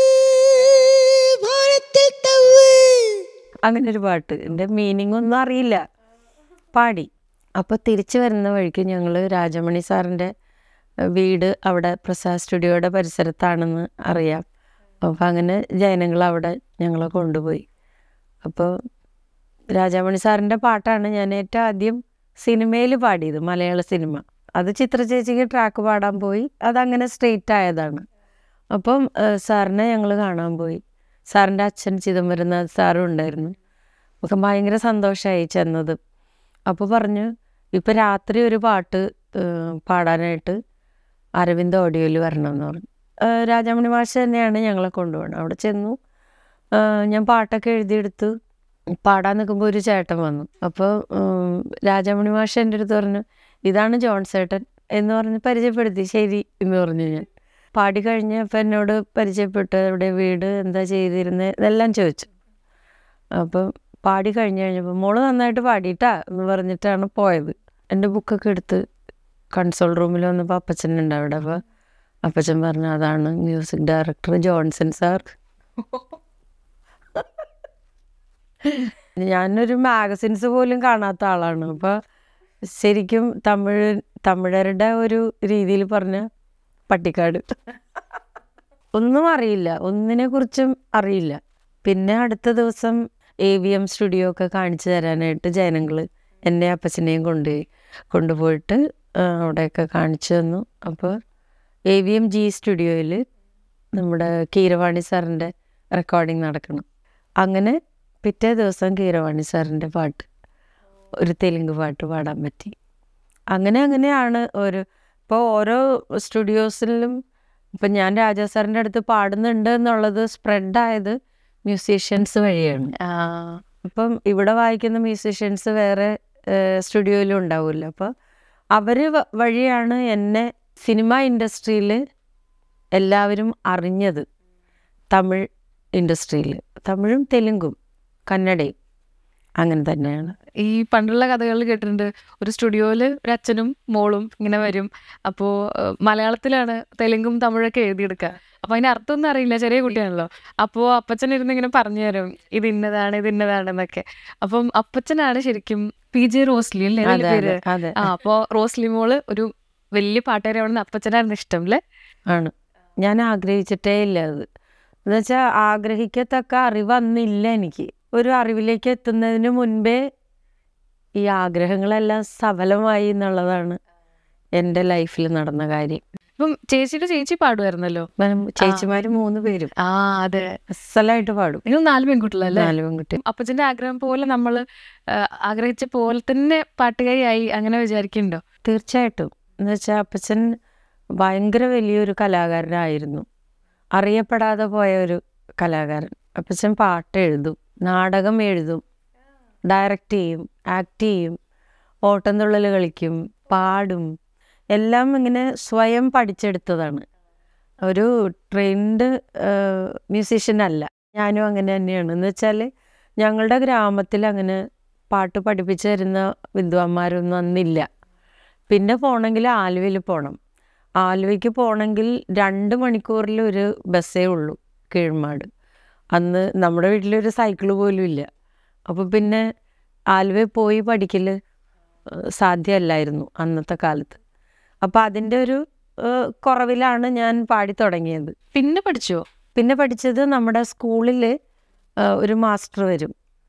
വാനത്തിൽ തവ് അങ്ങനെ ഒരു പാട്ട് എൻ്റെ മീനിങ് ഒന്നും അറിയില്ല പാടി അപ്പോൾ തിരിച്ചു വരുന്ന വഴിക്ക് ഞങ്ങൾ രാജമണി സാറിൻ്റെ ഏഹ്, വീട് അവിടെ പ്രസാദ് സ്റ്റുഡിയോയുടെ പരിസരത്താണെന്ന് അറിയാം അപ്പോൾ അങ്ങനെ ജയനങ്ങൾ അവിടെ ഞങ്ങളെ കൊണ്ടുപോയി അപ്പോൾ രാജാമണി സാറിൻ്റെ പാട്ടാണ് ഞാൻ ഏറ്റവും ആദ്യം സിനിമയിൽ പാടിയത് മലയാള സിനിമ അത് ചിത്ര ചേച്ചിക്ക് ട്രാക്ക് പാടാൻ പോയി അതങ്ങനെ സ്ട്രെയിറ്റ് ആയതാണ് അപ്പം ഏഹ്, സാറിനെ ഞങ്ങൾ കാണാൻ പോയി സാറിൻ്റെ അച്ഛൻ ചിദംബരനാഥ് സാറും ഉണ്ടായിരുന്നു ഒക്കെ ഭയങ്കര സന്തോഷമായി ചെന്നത് അപ്പോൾ പറഞ്ഞു ഇപ്പം രാത്രി ഒരു പാട്ട് ഏഹ്, പാടാനായിട്ട് അരവിന്ദ് ഓഡിയോയിൽ വരണം എന്ന് പറഞ്ഞു ഏഹ്, രാജാമണി മാഷ് തന്നെയാണ് ഞങ്ങളെ കൊണ്ടുപോകണം അവിടെ ചെന്നു ഏഹ്, ഞാൻ പാട്ടൊക്കെ എഴുതിയെടുത്തു പാടാൻ നിൽക്കുമ്പോൾ ഒരു ചേട്ടൻ വന്നു അപ്പോൾ രാജാമണി മാഷ് എൻ്റെ അടുത്ത് പറഞ്ഞു ഇതാണ് ജോൺസേട്ടൻ എന്ന് പറഞ്ഞ് പരിചയപ്പെടുത്തി ശരി എന്ന് പറഞ്ഞു ഞാൻ പാടി കഴിഞ്ഞപ്പോൾ എന്നോട് പരിചയപ്പെട്ടു എവിടെ വീട് എന്താ ചെയ്തിരുന്നത് ഇതെല്ലാം ചോദിച്ചു അപ്പം പാടി കഴിഞ്ഞ് കഴിഞ്ഞപ്പോൾ മോള് നന്നായിട്ട് പാടിയിട്ടാ എന്ന് പറഞ്ഞിട്ടാണ് പോയത് എൻ്റെ ബുക്കൊക്കെ എടുത്ത് കൺസോൾ റൂമിൽ വന്നപ്പോൾ അപ്പച്ചൻ ഉണ്ട് അവിടെ അപ്പോൾ അപ്പച്ചൻ പറഞ്ഞു അതാണ് മ്യൂസിക് ഡയറക്ടർ ജോൺസൺ സാർ ഞാനൊരു മാഗസിൻസ് പോലും കാണാത്ത ആളാണ് അപ്പോൾ ശരിക്കും തമിഴ് തമിഴരുടെ ഒരു രീതിയിൽ പറഞ്ഞ പട്ടിക്കാട് ഒന്നും അറിയില്ല ഒന്നിനെ കുറിച്ചും അറിയില്ല പിന്നെ അടുത്ത ദിവസം എ വി എം സ്റ്റുഡിയോ ഒക്കെ കാണിച്ചു തരാനായിട്ട് ജനങ്ങൾ എന്നെ അപ്പച്ചനെയും കൊണ്ടുപോയി കൊണ്ടുപോയിട്ട് ആ, അവിടെയൊക്കെ കാണിച്ചു തന്നു അപ്പോൾ എ വി എം ജി സ്റ്റുഡിയോയിൽ നമ്മുടെ കീരവാണി സാറിൻ്റെ റെക്കോർഡിങ് നടക്കണം അങ്ങനെ പിറ്റേ ദിവസം കീരവാണി സാറിൻ്റെ പാട്ട് ഒരു തെലുങ്ക് പാട്ട് പാടാൻ പറ്റി അങ്ങനെ അങ്ങനെയാണ് ഒരു ഇപ്പോൾ ഓരോ സ്റ്റുഡിയോസിലും ഇപ്പം ഞാൻ രാജാ സാറിൻ്റെ അടുത്ത് പാടുന്നുണ്ട് എന്നുള്ളത് സ്പ്രെഡായത് മ്യൂസീഷ്യൻസ് വഴിയാണ് ആ, ഇപ്പം ഇവിടെ വായിക്കുന്ന മ്യൂസീഷ്യൻസ് വേറെ സ്റ്റുഡിയോയിലും ഉണ്ടാവില്ല അപ്പോൾ അവർ വഴിയാണ് എന്നെ സിനിമ ഇൻഡസ്ട്രിയിൽ എല്ലാവരും അറിഞ്ഞത് തമിഴ് ഇൻഡസ്ട്രിയിൽ തമിഴും തെലുങ്കും കന്നഡയും അങ്ങനെ തന്നെയാണ് ഈ പണ്ടുള്ള കഥകളിൽ കേട്ടിട്ടുണ്ട് ഒരു സ്റ്റുഡിയോയില് ഒരു അച്ഛനും മോളും ഇങ്ങനെ വരും അപ്പോ ഏഹ്, മലയാളത്തിലാണ് തെലുങ്കും തമിഴൊക്കെ എഴുതിയെടുക്കുക അപ്പൊ അതിന്റെ അർത്ഥമൊന്നും അറിയില്ല ചെറിയ കുട്ടിയാണല്ലോ അപ്പോ അപ്പച്ചൻ ഇരുന്ന് ഇങ്ങനെ പറഞ്ഞു തരും ഇത് ഇന്നതാണ് ഇത് ഇന്നതാണ് എന്നൊക്കെ അപ്പം അപ്പച്ചനാണ് ശരിക്കും പി ജെ റോസ്ലി അല്ലേ അതെ അതിന്റെ പേര് അതെ അതെ ആ അപ്പോ റോസ്ലി മോള് ഒരു വലിയ പാട്ടുകാരിയാണെന്ന് അപ്പച്ചനായിരുന്നു ഇഷ്ടം അല്ലേ ആണ് ഞാൻ ആഗ്രഹിച്ചിട്ടേ ഇല്ല അത് എന്നുവെച്ചാൽ ആഗ്രഹിക്കത്തക്ക അറിവ് അന്നില്ല എനിക്ക് ഒരു അറിവിലേക്ക് എത്തുന്നതിന് മുൻപേ ഈ ആഗ്രഹങ്ങളെല്ലാം സഫലമായി എന്നുള്ളതാണ് എൻ്റെ ലൈഫിൽ നടന്ന കാര്യം ഇപ്പം ചേച്ചിയുടെ ചേച്ചി പാടുമായിരുന്നല്ലോ ചേച്ചിമാര് മൂന്ന് പേരും ആ അതെ അസലായിട്ട് പാടും നിങ്ങൾ നാല് പെൺകുട്ടികളല്ലേ നാല് പെൺകുട്ടി അപ്പച്ചന്റെ ആഗ്രഹം പോലെ നമ്മൾ ആഗ്രഹിച്ച പോലെ തന്നെ പാട്ടുകാരിയായി അങ്ങനെ വിചാരിക്കുന്നുണ്ടോ തീർച്ചയായിട്ടും എന്നുവെച്ചാൽ അപ്പച്ചൻ ഭയങ്കര വലിയൊരു കലാകാരനായിരുന്നു അറിയപ്പെടാതെ പോയ ഒരു കലാകാരൻ അപ്പച്ചൻ പാട്ട് എഴുതും നാടകം എഴുതും ഡയറക്റ്റ് ചെയ്യും ആക്ട് ചെയ്യും ഓട്ടംതുള്ളൽ കളിക്കും പാടും എല്ലാം ഇങ്ങനെ സ്വയം പഠിച്ചെടുത്തതാണ് ഒരു ട്രെയിൻഡ് മ്യൂസീഷ്യൻ അല്ല ഞാനും അങ്ങനെ തന്നെയാണ് എന്ന് വെച്ചാൽ ഞങ്ങളുടെ ഗ്രാമത്തിൽ അങ്ങനെ പാട്ട് പഠിപ്പിച്ചു തരുന്ന വിദ്വാന്മാരൊന്നും അന്നില്ല പിന്നെ പോകണമെങ്കിൽ ആലുവയിൽ പോകണം ആലുവയ്ക്ക് പോകണമെങ്കിൽ രണ്ട് മണിക്കൂറിൽ ഒരു ബസ്സേ ഉള്ളൂ കീഴ്മാട് അന്ന് നമ്മുടെ വീട്ടിലൊരു സൈക്കിൾ പോലും ഇല്ല അപ്പോൾ പിന്നെ ആലുവയിൽ പോയി പഠിക്കൽ സാധ്യമല്ലായിരുന്നു അന്നത്തെ കാലത്ത് അപ്പോൾ അതിൻ്റെ ഒരു ഏഹ്, കുറവിലാണ് ഞാൻ പാടി തുടങ്ങിയത് പിന്നെ പഠിച്ചോ പിന്നെ പഠിച്ചത് നമ്മുടെ സ്കൂളിൽ ഒരു മാസ്റ്റർ വരും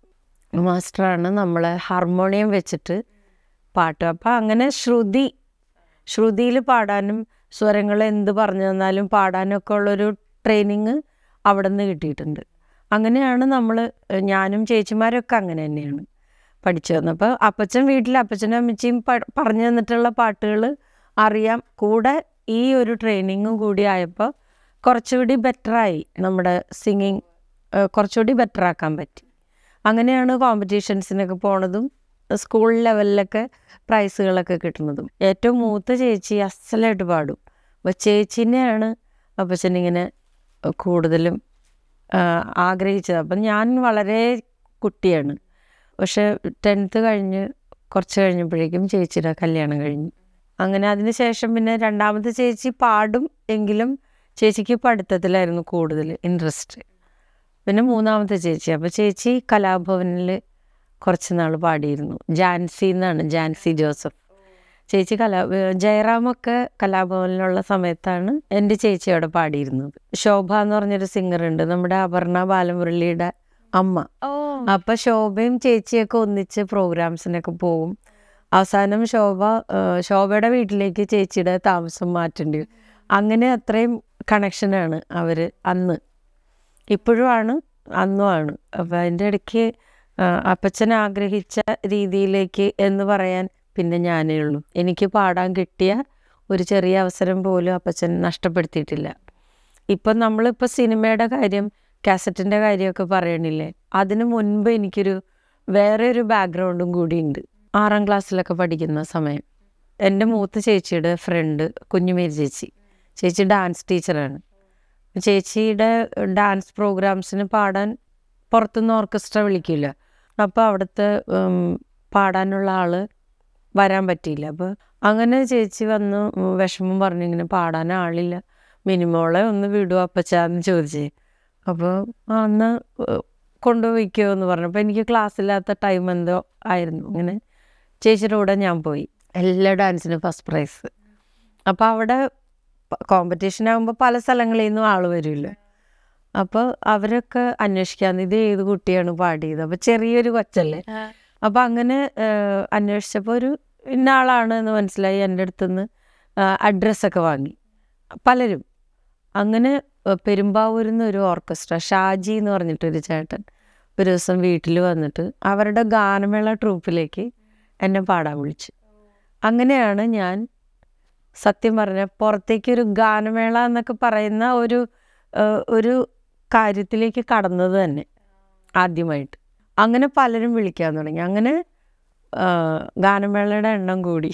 മാസ്റ്ററാണ് നമ്മളെ ഹാർമോണിയം വെച്ചിട്ട് പാട്ട് അപ്പം അങ്ങനെ ശ്രുതി ശ്രുതിയിൽ പാടാനും സ്വരങ്ങൾ എന്ത് പറഞ്ഞു തന്നാലും പാടാനൊക്കെ ഉള്ളൊരു ട്രെയിനിങ് അവിടെ നിന്ന് കിട്ടിയിട്ടുണ്ട് അങ്ങനെയാണ് നമ്മൾ ഞാനും ചേച്ചിമാരൊക്കെ അങ്ങനെ തന്നെയാണ് പഠിച്ചു വന്നത് അപ്പോൾ അപ്പച്ചൻ വീട്ടിൽ അപ്പച്ചനും അമ്മച്ചിയും പ- പറഞ്ഞു തന്നിട്ടുള്ള പാട്ടുകൾ അറിയാം കൂടെ ഈ ഒരു ട്രെയിനിങ്ങും കൂടി ആയപ്പോൾ കുറച്ചുകൂടി ബെറ്ററായി നമ്മുടെ സിംഗിങ് കുറച്ചുകൂടി ബെറ്റർ ആക്കാൻ പറ്റി അങ്ങനെയാണ് കോമ്പറ്റീഷൻസിനൊക്കെ പോണതും സ്കൂൾ ലെവലിലൊക്കെ പ്രൈസുകളൊക്കെ കിട്ടുന്നതും ഏറ്റവും മൂത്ത ചേച്ചി അസലായിട്ട് പാടും അപ്പോൾ ചേച്ചിനെയാണ് അപ്പച്ചനിങ്ങനെ കൂടുതലും ആ, ആഗ്രഹിച്ചത് അപ്പം ഞാൻ വളരെ കുട്ടിയാണ് പക്ഷെ ടെൻത്ത് കഴിഞ്ഞ് കുറച്ച് കഴിഞ്ഞപ്പോഴേക്കും ചേച്ചിയുടെ കല്യാണം കഴിഞ്ഞു അങ്ങനെ അതിന് ശേഷം പിന്നെ രണ്ടാമത്തെ ചേച്ചി പാടും എങ്കിലും ചേച്ചിക്ക് പഠിത്തത്തിലായിരുന്നു കൂടുതൽ ഇൻട്രസ്റ്റ് പിന്നെ മൂന്നാമത്തെ ചേച്ചി അപ്പോൾ ചേച്ചി കലാഭവനിൽ കുറച്ച് നാൾ പാടിയിരുന്നു ജാൻസി എന്നാണ് ജാൻസി ജോസഫ് ചേച്ചി കലാ ഏർ ജയറാമൊക്കെ കലാഭവനിലുള്ള സമയത്താണ് എൻ്റെ ചേച്ചി അവിടെ പാടിയിരുന്നത് ശോഭ എന്ന് പറഞ്ഞൊരു സിംഗർ ഉണ്ട് നമ്മുടെ അപർണ ബാലമുരളിയുടെ അമ്മ ഓ അപ്പൊ ശോഭയും ചേച്ചിയൊക്കെ ഒന്നിച്ച് പ്രോഗ്രാംസിനൊക്കെ പോകും അവസാനം ശോഭ ആ, ശോഭയുടെ വീട്ടിലേക്ക് ചേച്ചിയുടെ താമസം മാറ്റേണ്ടി വരും. അങ്ങനെ അത്രയും കണക്ഷനാണ് അവര് അന്ന് ഇപ്പോഴും ആണ് അന്നും ആണ് അപ്പം അതിൻ്റെ ഇടയ്ക്ക് ആ, അപ്പച്ചൻ ആഗ്രഹിച്ച രീതിയിലേക്ക് എന്ന് പറയാൻ പിന്നെ ഞാനേ ഉള്ളൂ എനിക്ക് പാടാൻ കിട്ടിയ ഒരു ചെറിയ അവസരം പോലും അപ്പച്ചൻ നഷ്ടപ്പെടുത്തിയിട്ടില്ല ഇപ്പം നമ്മളിപ്പോൾ സിനിമയുടെ കാര്യം കാസറ്റിൻ്റെ കാര്യമൊക്കെ പറയണില്ലേ അതിന് മുൻപ് എനിക്കൊരു വേറെ ഒരു ബാക്ക്ഗ്രൗണ്ടും കൂടിയുണ്ട് ആറാം ക്ലാസ്സിലൊക്കെ പഠിക്കുന്ന സമയം എൻ്റെ മൂത്ത ചേച്ചിയുടെ ഫ്രണ്ട് കുഞ്ഞുമേരി ചേച്ചി ചേച്ചി ഡാൻസ് ടീച്ചറാണ് ചേച്ചിയുടെ ഡാൻസ് പ്രോഗ്രാംസിന് പാടാൻ പുറത്തുനിന്ന് ഓർക്കസ്ട്ര വിളിക്കില്ല അപ്പോൾ അവിടുത്തെ ഉം, പാടാനുള്ള ആള് വരാൻ പറ്റിയില്ല അപ്പോൾ അങ്ങനെ ചേച്ചി വന്ന് വിഷമം പറഞ്ഞു ഇങ്ങനെ പാടാൻ ആളില്ല മിനിമോളെ ഒന്ന് വിടുക അപ്പച്ചാന്ന് ചോദിച്ചേ അപ്പോൾ അന്ന് കൊണ്ടുപോയിക്കോ എന്ന് പറഞ്ഞപ്പോൾ എനിക്ക് ക്ലാസ്സില്ലാത്ത ടൈം എന്തോ ആയിരുന്നു അങ്ങനെ ചേച്ചിയുടെ കൂടെ ഞാൻ പോയി എല്ലാ ഡാൻസിനും ഫസ്റ്റ് പ്രൈസ് അപ്പോൾ അവിടെ കോമ്പറ്റീഷൻ ആകുമ്പോൾ പല സ്ഥലങ്ങളിൽ നിന്നും ആൾ വരുമല്ലോ അപ്പോൾ അവരൊക്കെ അന്വേഷിക്കാന്ന് ഇത് ഏത് കുട്ടിയാണ് പാടിയത് അപ്പോൾ ചെറിയൊരു കൊച്ചല്ലേ അപ്പോൾ അങ്ങനെ അന്വേഷിച്ചപ്പോൾ ഒരു ഇന്ന ആളാണ് എന്ന് മനസ്സിലായി എൻ്റെ അടുത്തുനിന്ന് അഡ്രസ്സൊക്കെ വാങ്ങി പലരും അങ്ങനെ ഏഹ്, പെരുമ്പാവൂരിൽ നിന്ന് ഒരു ഓർക്കസ്ട്ര ഷാജി എന്ന് പറഞ്ഞിട്ടൊരു ചേട്ടൻ ഒരു ദിവസം വീട്ടിൽ വന്നിട്ട് അവരുടെ ഗാനമേള ട്രൂപ്പിലേക്ക് എന്നെ പാടാൻ വിളിച്ചു അങ്ങനെയാണ് ഞാൻ സത്യം പറഞ്ഞ പുറത്തേക്ക് ഒരു ഗാനമേള എന്നൊക്കെ പറയുന്ന ഒരു ഏഹ്, ഒരു കാര്യത്തിലേക്ക് കടന്നത് തന്നെ ആദ്യമായിട്ട് അങ്ങനെ പലരും വിളിക്കാൻ തുടങ്ങി അങ്ങനെ ആ, ഗാനമേളയുടെ എണ്ണം കൂടി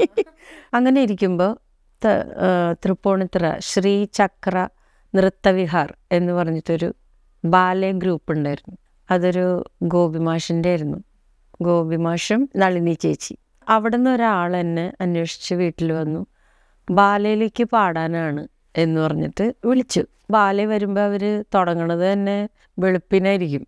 അങ്ങനെ ഇരിക്കുമ്പോൾ തൃപ്പൂണിത്തുറ ശ്രീ ചക്ര നൃത്തവിഹാർ എന്ന് പറഞ്ഞിട്ടൊരു ബാലെ ഗ്രൂപ്പ് ഉണ്ടായിരുന്നു അതൊരു ഗോപിമാഷിൻ്റെ ആയിരുന്നു ഗോപിമാഷും നളിനി ചേച്ചി അവിടെ നിന്ന് ഒരാൾ എന്നെ അന്വേഷിച്ച് വീട്ടിൽ വന്നു ബാലയിലേക്ക് പാടാനാണ് എന്ന് പറഞ്ഞിട്ട് വിളിച്ചു ബാലെ വരുമ്പോൾ അവർ തുടങ്ങണത് തന്നെ വെളുപ്പിനായിരിക്കും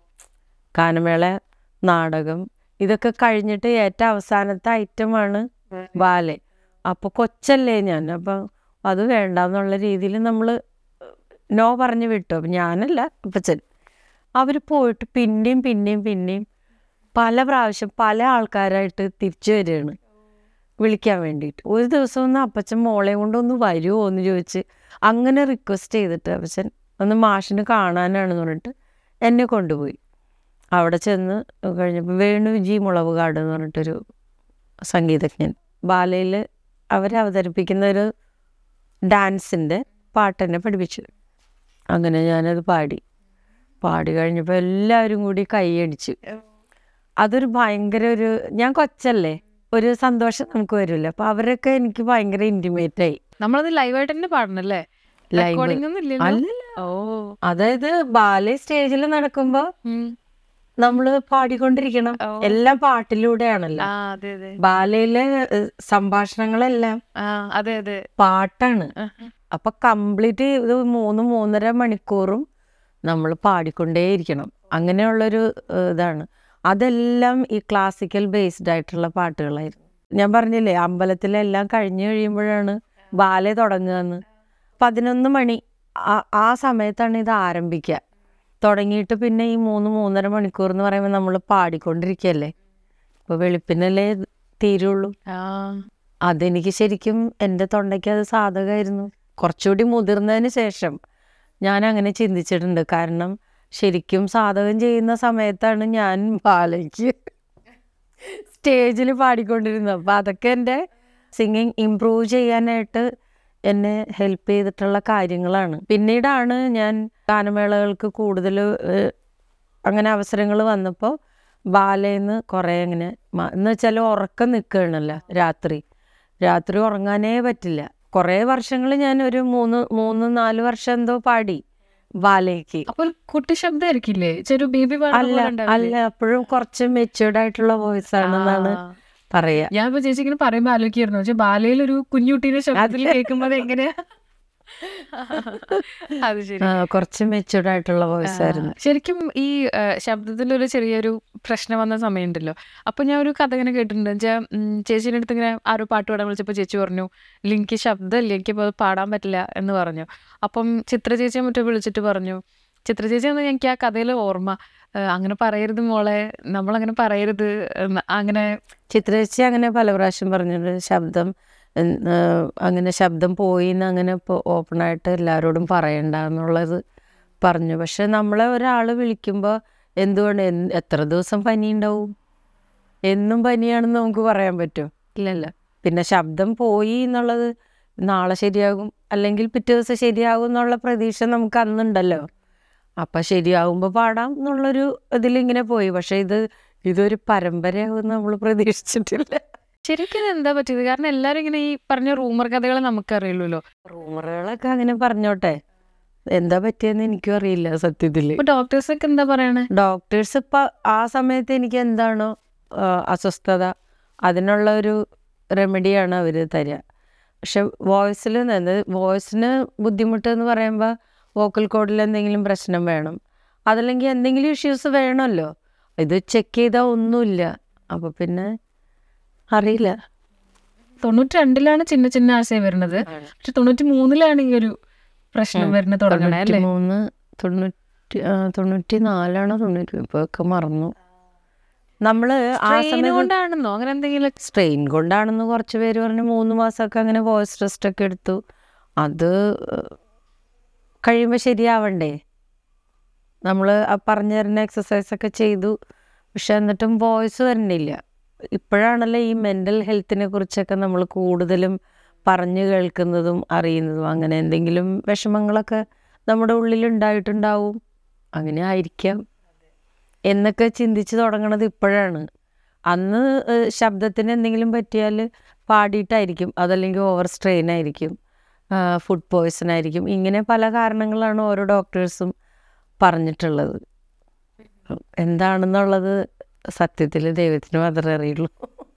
ഗാനമേള നാടകം ഇതൊക്കെ കഴിഞ്ഞിട്ട് ഏറ്റവും അവസാനത്തെ ഐറ്റമാണ് ബാലെ അപ്പോൾ കൊച്ചല്ലേ ഞാൻ അപ്പം അത് വേണ്ടാന്നുള്ള രീതിയിൽ നമ്മൾ നോ പറഞ്ഞു വിട്ടു അപ്പം ഞാനല്ല അപ്പച്ചൻ അവർ പോയിട്ട് പിന്നെയും പിന്നെയും പിന്നെയും പല പ്രാവശ്യം പല ആൾക്കാരായിട്ട് തിരിച്ചു വരികയാണ് വിളിക്കാൻ വേണ്ടിയിട്ട് ഒരു ദിവസം ഒന്ന് അപ്പച്ചൻ മോളെ കൊണ്ടൊന്ന് വരുമോ എന്ന് ചോദിച്ച് അങ്ങനെ റിക്വസ്റ്റ് ചെയ്തിട്ട് അപ്പച്ചൻ ഒന്ന് മാഷിന് കാണാനാണെന്ന് പറഞ്ഞിട്ട് എന്നെ കൊണ്ടുപോയി അവിടെ ചെന്ന് കഴിഞ്ഞപ്പോൾ വേണു ജി മുളവുകാട് എന്ന് പറഞ്ഞിട്ടൊരു സംഗീതജ്ഞൻ ബാലയിൽ അവരവതരിപ്പിക്കുന്ന ഒരു ഡാൻസിൻ്റെ പാട്ടെന്നെ പഠിപ്പിച്ചു അങ്ങനെ ഞാനത് പാടി പാടി കഴിഞ്ഞപ്പോൾ എല്ലാവരും കൂടി കൈയടിച്ചു അതൊരു ഭയങ്കര ഒരു ഞാൻ കൊച്ചല്ലേ ഒരു സന്തോഷം നമുക്ക് വരുമല്ലോ അപ്പോൾ അവരൊക്കെ എനിക്ക് ഭയങ്കര ഇൻറ്റിമേറ്റ് ആയി നമ്മളത് ലൈവായിട്ട് തന്നെ പാടണല്ലേ Live. റെക്കോർഡിംഗ് ഒന്നും ഇല്ലല്ലോ അല്ലല്ല ഓ അതായത് ബാലെ സ്റ്റേജിൽ നടക്കുമ്പോൾ ഉം. നമ്മൾ പാടിക്കൊണ്ടിരിക്കണം ഓ. എല്ലാം പാട്ടിലൂടെയാണല്ലോ ആ അതെ അതെ ബാലയിലെ ഏഹ്, സംഭാഷണങ്ങളെല്ലാം ആ അതെ അതെ പാട്ടാണ് ആഹ്. അപ്പൊ കംപ്ലീറ്റ് ഇത് മൂന്ന് മൂന്നര മണിക്കൂറും നമ്മൾ പാടിക്കൊണ്ടേയിരിക്കണം അങ്ങനെയുള്ളൊരു ഏഹ്, ഇതാണ് അതെല്ലാം ഈ ക്ലാസിക്കൽ ബേസ്ഡ് ആയിട്ടുള്ള പാട്ടുകളായിരുന്നു ഞാൻ പറഞ്ഞില്ലേ അമ്പലത്തിലെല്ലാം കഴിഞ്ഞു കഴിയുമ്പോഴാണ് ബാലെ തുടങ്ങുകയെന്ന് പതിനൊന്ന് മണി ആ- ആ സമയത്താണ് ഇത് ആരംഭിക്കുക തുടങ്ങിയിട്ട് പിന്നെ ഈ മൂന്ന് മൂന്നര മണിക്കൂർ എന്ന് പറയുമ്പോൾ നമ്മൾ പാടിക്കൊണ്ടിരിക്കുകയല്ലേ അപ്പോൾ വെളുപ്പിനല്ലേ തീരുള്ളൂ ആ അതെനിക്ക് ശരിക്കും എൻ്റെ തൊണ്ടയ്ക്ക് അത് സാധകമായിരുന്നു കുറച്ചുകൂടി മുതിർന്നതിന് ശേഷം ഞാൻ അങ്ങനെ ചിന്തിച്ചിട്ടുണ്ട് കാരണം ശരിക്കും സാധകം ചെയ്യുന്ന സമയത്താണ് ഞാൻ ബാലയ്ക്ക് സ്റ്റേജിൽ പാടിക്കൊണ്ടിരുന്നത് അപ്പം അതൊക്കെ എൻ്റെ സിംഗിങ് ഇമ്പ്രൂവ് ചെയ്യാനായിട്ട് എന്നെ ഹെൽപ്പ് ചെയ്തിട്ടുള്ള കാര്യങ്ങളാണ് പിന്നീടാണ് ഞാൻ ഗാനമേളകൾക്ക് കൂടുതൽ അങ്ങനെ അവസരങ്ങൾ വന്നപ്പോൾ ബാലേന്ന് കുറേ അങ്ങനെ മ- എന്ന് വെച്ചാൽ ഉറക്കം നിൽക്കുകയാണല്ലോ രാത്രി രാത്രി ഉറങ്ങാനേ പറ്റില്ല കുറേ വർഷങ്ങൾ ഞാൻ ഒരു മൂന്ന് മൂന്ന് നാല് വർഷം എന്തോ പാടി ബാലയ്ക്ക് അപ്പൊ ഒരു കുട്ടി ശബ്ദമായിരിക്കില്ലേ ചെറു ബേബി അല്ല അല്ല അപ്പോഴും കുറച്ച് മെച്ചുവേർഡ് ആയിട്ടുള്ള വോയിസ് ആണെന്നാണ് പറയാ ഞാൻ ഇപ്പൊ ചേച്ചി ഇങ്ങനെ പറയുമ്പോ ആലോചിക്കായിരുന്നു പക്ഷെ ബാലയിൽ ഒരു കുഞ്ഞുട്ടീനെ ശബ്ദത്തിൽ കേൾക്കുമ്പോ അത് എങ്ങനെയാ അത് ശരി ആ, കുറച്ച് മെച്ചുവേർഡ് ആയിട്ടുള്ള വോയിസ് ആയിരുന്നു ആ, ശരിക്കും ഈ ആ, ശബ്ദത്തിലൊരു ചെറിയൊരു പ്രശ്നം വന്ന സമയമുണ്ടല്ലോ അപ്പൊ ഞാൻ ഒരു കഥ ഇങ്ങനെ കേട്ടിട്ടുണ്ട് വെച്ചാൽ ചേച്ചീൻ്റെ അടുത്ത് ഇങ്ങനെ ആരോ പാട്ട് പാടാൻ വിളിച്ചപ്പോൾ ചേച്ചി പറഞ്ഞു "ഇല്ല, എനിക്ക് ശബ്ദമില്ല എനിക്കിപ്പോൾ അത് പാടാൻ പറ്റില്ല എന്ന് പറഞ്ഞു അപ്പം ചിത്ര ചേച്ചിയെ മറ്റോ വിളിച്ചിട്ട് പറഞ്ഞു ചിത്ര ചേച്ചി എന്ന് എനിക്ക് ആ കഥയിൽ ഓർമ്മ ആ, അങ്ങനെ പറയരുത് മോളെ നമ്മളങ്ങനെ പറയരുത് എന്ന് അങ്ങനെ ചിത്രേച്ചി അങ്ങനെ പല പ്രാവശ്യം പറഞ്ഞിട്ടുണ്ട് ശബ്ദം ഉം, ആ, അങ്ങനെ ശബ്ദം പോയി എന്ന് അങ്ങനെ ഇപ്പോൾ ഓപ്പണായിട്ട് എല്ലാവരോടും പറയണ്ട എന്നുള്ളത് പറഞ്ഞു പക്ഷെ നമ്മളെ ഒരാൾ വിളിക്കുമ്പോൾ എന്തുകൊണ്ട് എന്ത് എത്ര ദിവസം പനി ഉണ്ടാവും എന്നും പനിയാണെന്ന് നമുക്ക് പറയാൻ പറ്റുമോ ഇല്ലല്ലോ പിന്നെ ശബ്ദം പോയി എന്നുള്ളത് നാളെ ശരിയാകും അല്ലെങ്കിൽ പിറ്റേ ദിവസം ശരിയാകും എന്നുള്ള പ്രതീക്ഷ നമുക്ക് അന്നുണ്ടല്ലോ അപ്പം ശരിയാകുമ്പോൾ പാടാം എന്നുള്ളൊരു ഇതിലിങ്ങനെ പോയി പക്ഷെ ഇത് ഇതൊരു പരമ്പരയാകും നമ്മൾ പ്രതീക്ഷിച്ചിട്ടില്ല ശരിക്കും ഇത് എന്താ പറ്റിയത് കാരണം എല്ലാവരും ഇങ്ങനെ ഈ പറഞ്ഞ റൂമർ കഥകൾ നമുക്കറിയുള്ളൂ റൂമറുകളൊക്കെ അങ്ങനെ പറഞ്ഞോട്ടെ എന്താ പറ്റിയെന്ന് എനിക്കും അറിയില്ല സത്യത്തിൽ അപ്പൊ ഡോക്ടേഴ്സ് ഒക്കെ എന്താ പറയണേ ഡോക്ടേഴ്സ് ഇപ്പം ആ സമയത്ത് എനിക്ക് എന്താണോ ആ, അസ്വസ്ഥത അതിനുള്ള ഒരു റെമഡിയാണ് അവർ തരിക പക്ഷെ വോയിസിൽ നിന്ന് വോയിസിന് ബുദ്ധിമുട്ട് എന്ന് പറയുമ്പോൾ വോക്കൽ കോഡിൽ എന്തെങ്കിലും പ്രശ്നം വേണം അതല്ലെങ്കിൽ എന്തെങ്കിലും ഇഷ്യൂസ് വേണമല്ലോ ഇത് ചെക്ക് ചെയ്താൽ ഒന്നുമില്ല അപ്പോൾ പിന്നെ അറിയില്ല തൊണ്ണൂറ്റി രണ്ടിലാണ് ചിന്ന ചിന്ന ആശയം വരുന്നത് പക്ഷെ തൊണ്ണൂറ്റി മൂന്നിലാണ് ഈ ഒരു പ്രശ്നം വരുന്നത് തുടങ്ങണേ അല്ലേ മൂന്ന് തൊണ്ണൂറ്റി ആ, തൊണ്ണൂറ്റി നാലാണോ തൊണ്ണൂറ്റി ഇപ്പോൾ ഒക്കെ മറന്നു നമ്മൾ ആ Strain സമയത്ത് കൊണ്ടാണെന്നോ അങ്ങനെ എന്തെങ്കിലും സ്ട്രെയിൻ കൊണ്ടാണെന്ന് കുറച്ച് പേര് പറഞ്ഞു മൂന്ന് മാസമൊക്കെ അങ്ങനെ വോയിസ് ടെസ്റ്റ് ഒക്കെ എടുത്തു അത് കഴിയുമ്പോൾ ശരിയാവണ്ടേ നമ്മൾ ആ പറഞ്ഞു തരുന്ന എക്സസൈസ് ഒക്കെ ചെയ്തു പക്ഷെ എന്നിട്ടും വോയിസ് വരുന്നില്ല ഇപ്പോഴാണല്ലോ ഈ മെൻ്റൽ ഹെൽത്തിനെ കുറിച്ചൊക്കെ നമ്മൾ കൂടുതലും പറഞ്ഞു കേൾക്കുന്നതും അറിയുന്നതും അങ്ങനെ എന്തെങ്കിലും വിഷമങ്ങളൊക്കെ നമ്മുടെ ഉള്ളിൽ ഉണ്ടായിട്ടുണ്ടാവും അങ്ങനെ ആയിരിക്കാം എന്നൊക്കെ ചിന്തിച്ച് തുടങ്ങണത് ഇപ്പോഴാണ് അന്ന് ഏഹ്, ശബ്ദത്തിന് എന്തെങ്കിലും പറ്റിയാൽ പാടിയിട്ടായിരിക്കും അതല്ലെങ്കിൽ ഓവർ സ്ട്രെയിൻ ആയിരിക്കും ഫുഡ് പോയ്സൺ ആയിരിക്കും ഇങ്ങനെ പല കാരണങ്ങളാണ് ഓരോ ഡോക്ടേഴ്സും പറഞ്ഞിട്ടുള്ളത് എന്താണെന്നുള്ളത് സത്യത്തിൽ ദൈവത്തിന് മാത്രമേ അറിയുള്ളൂ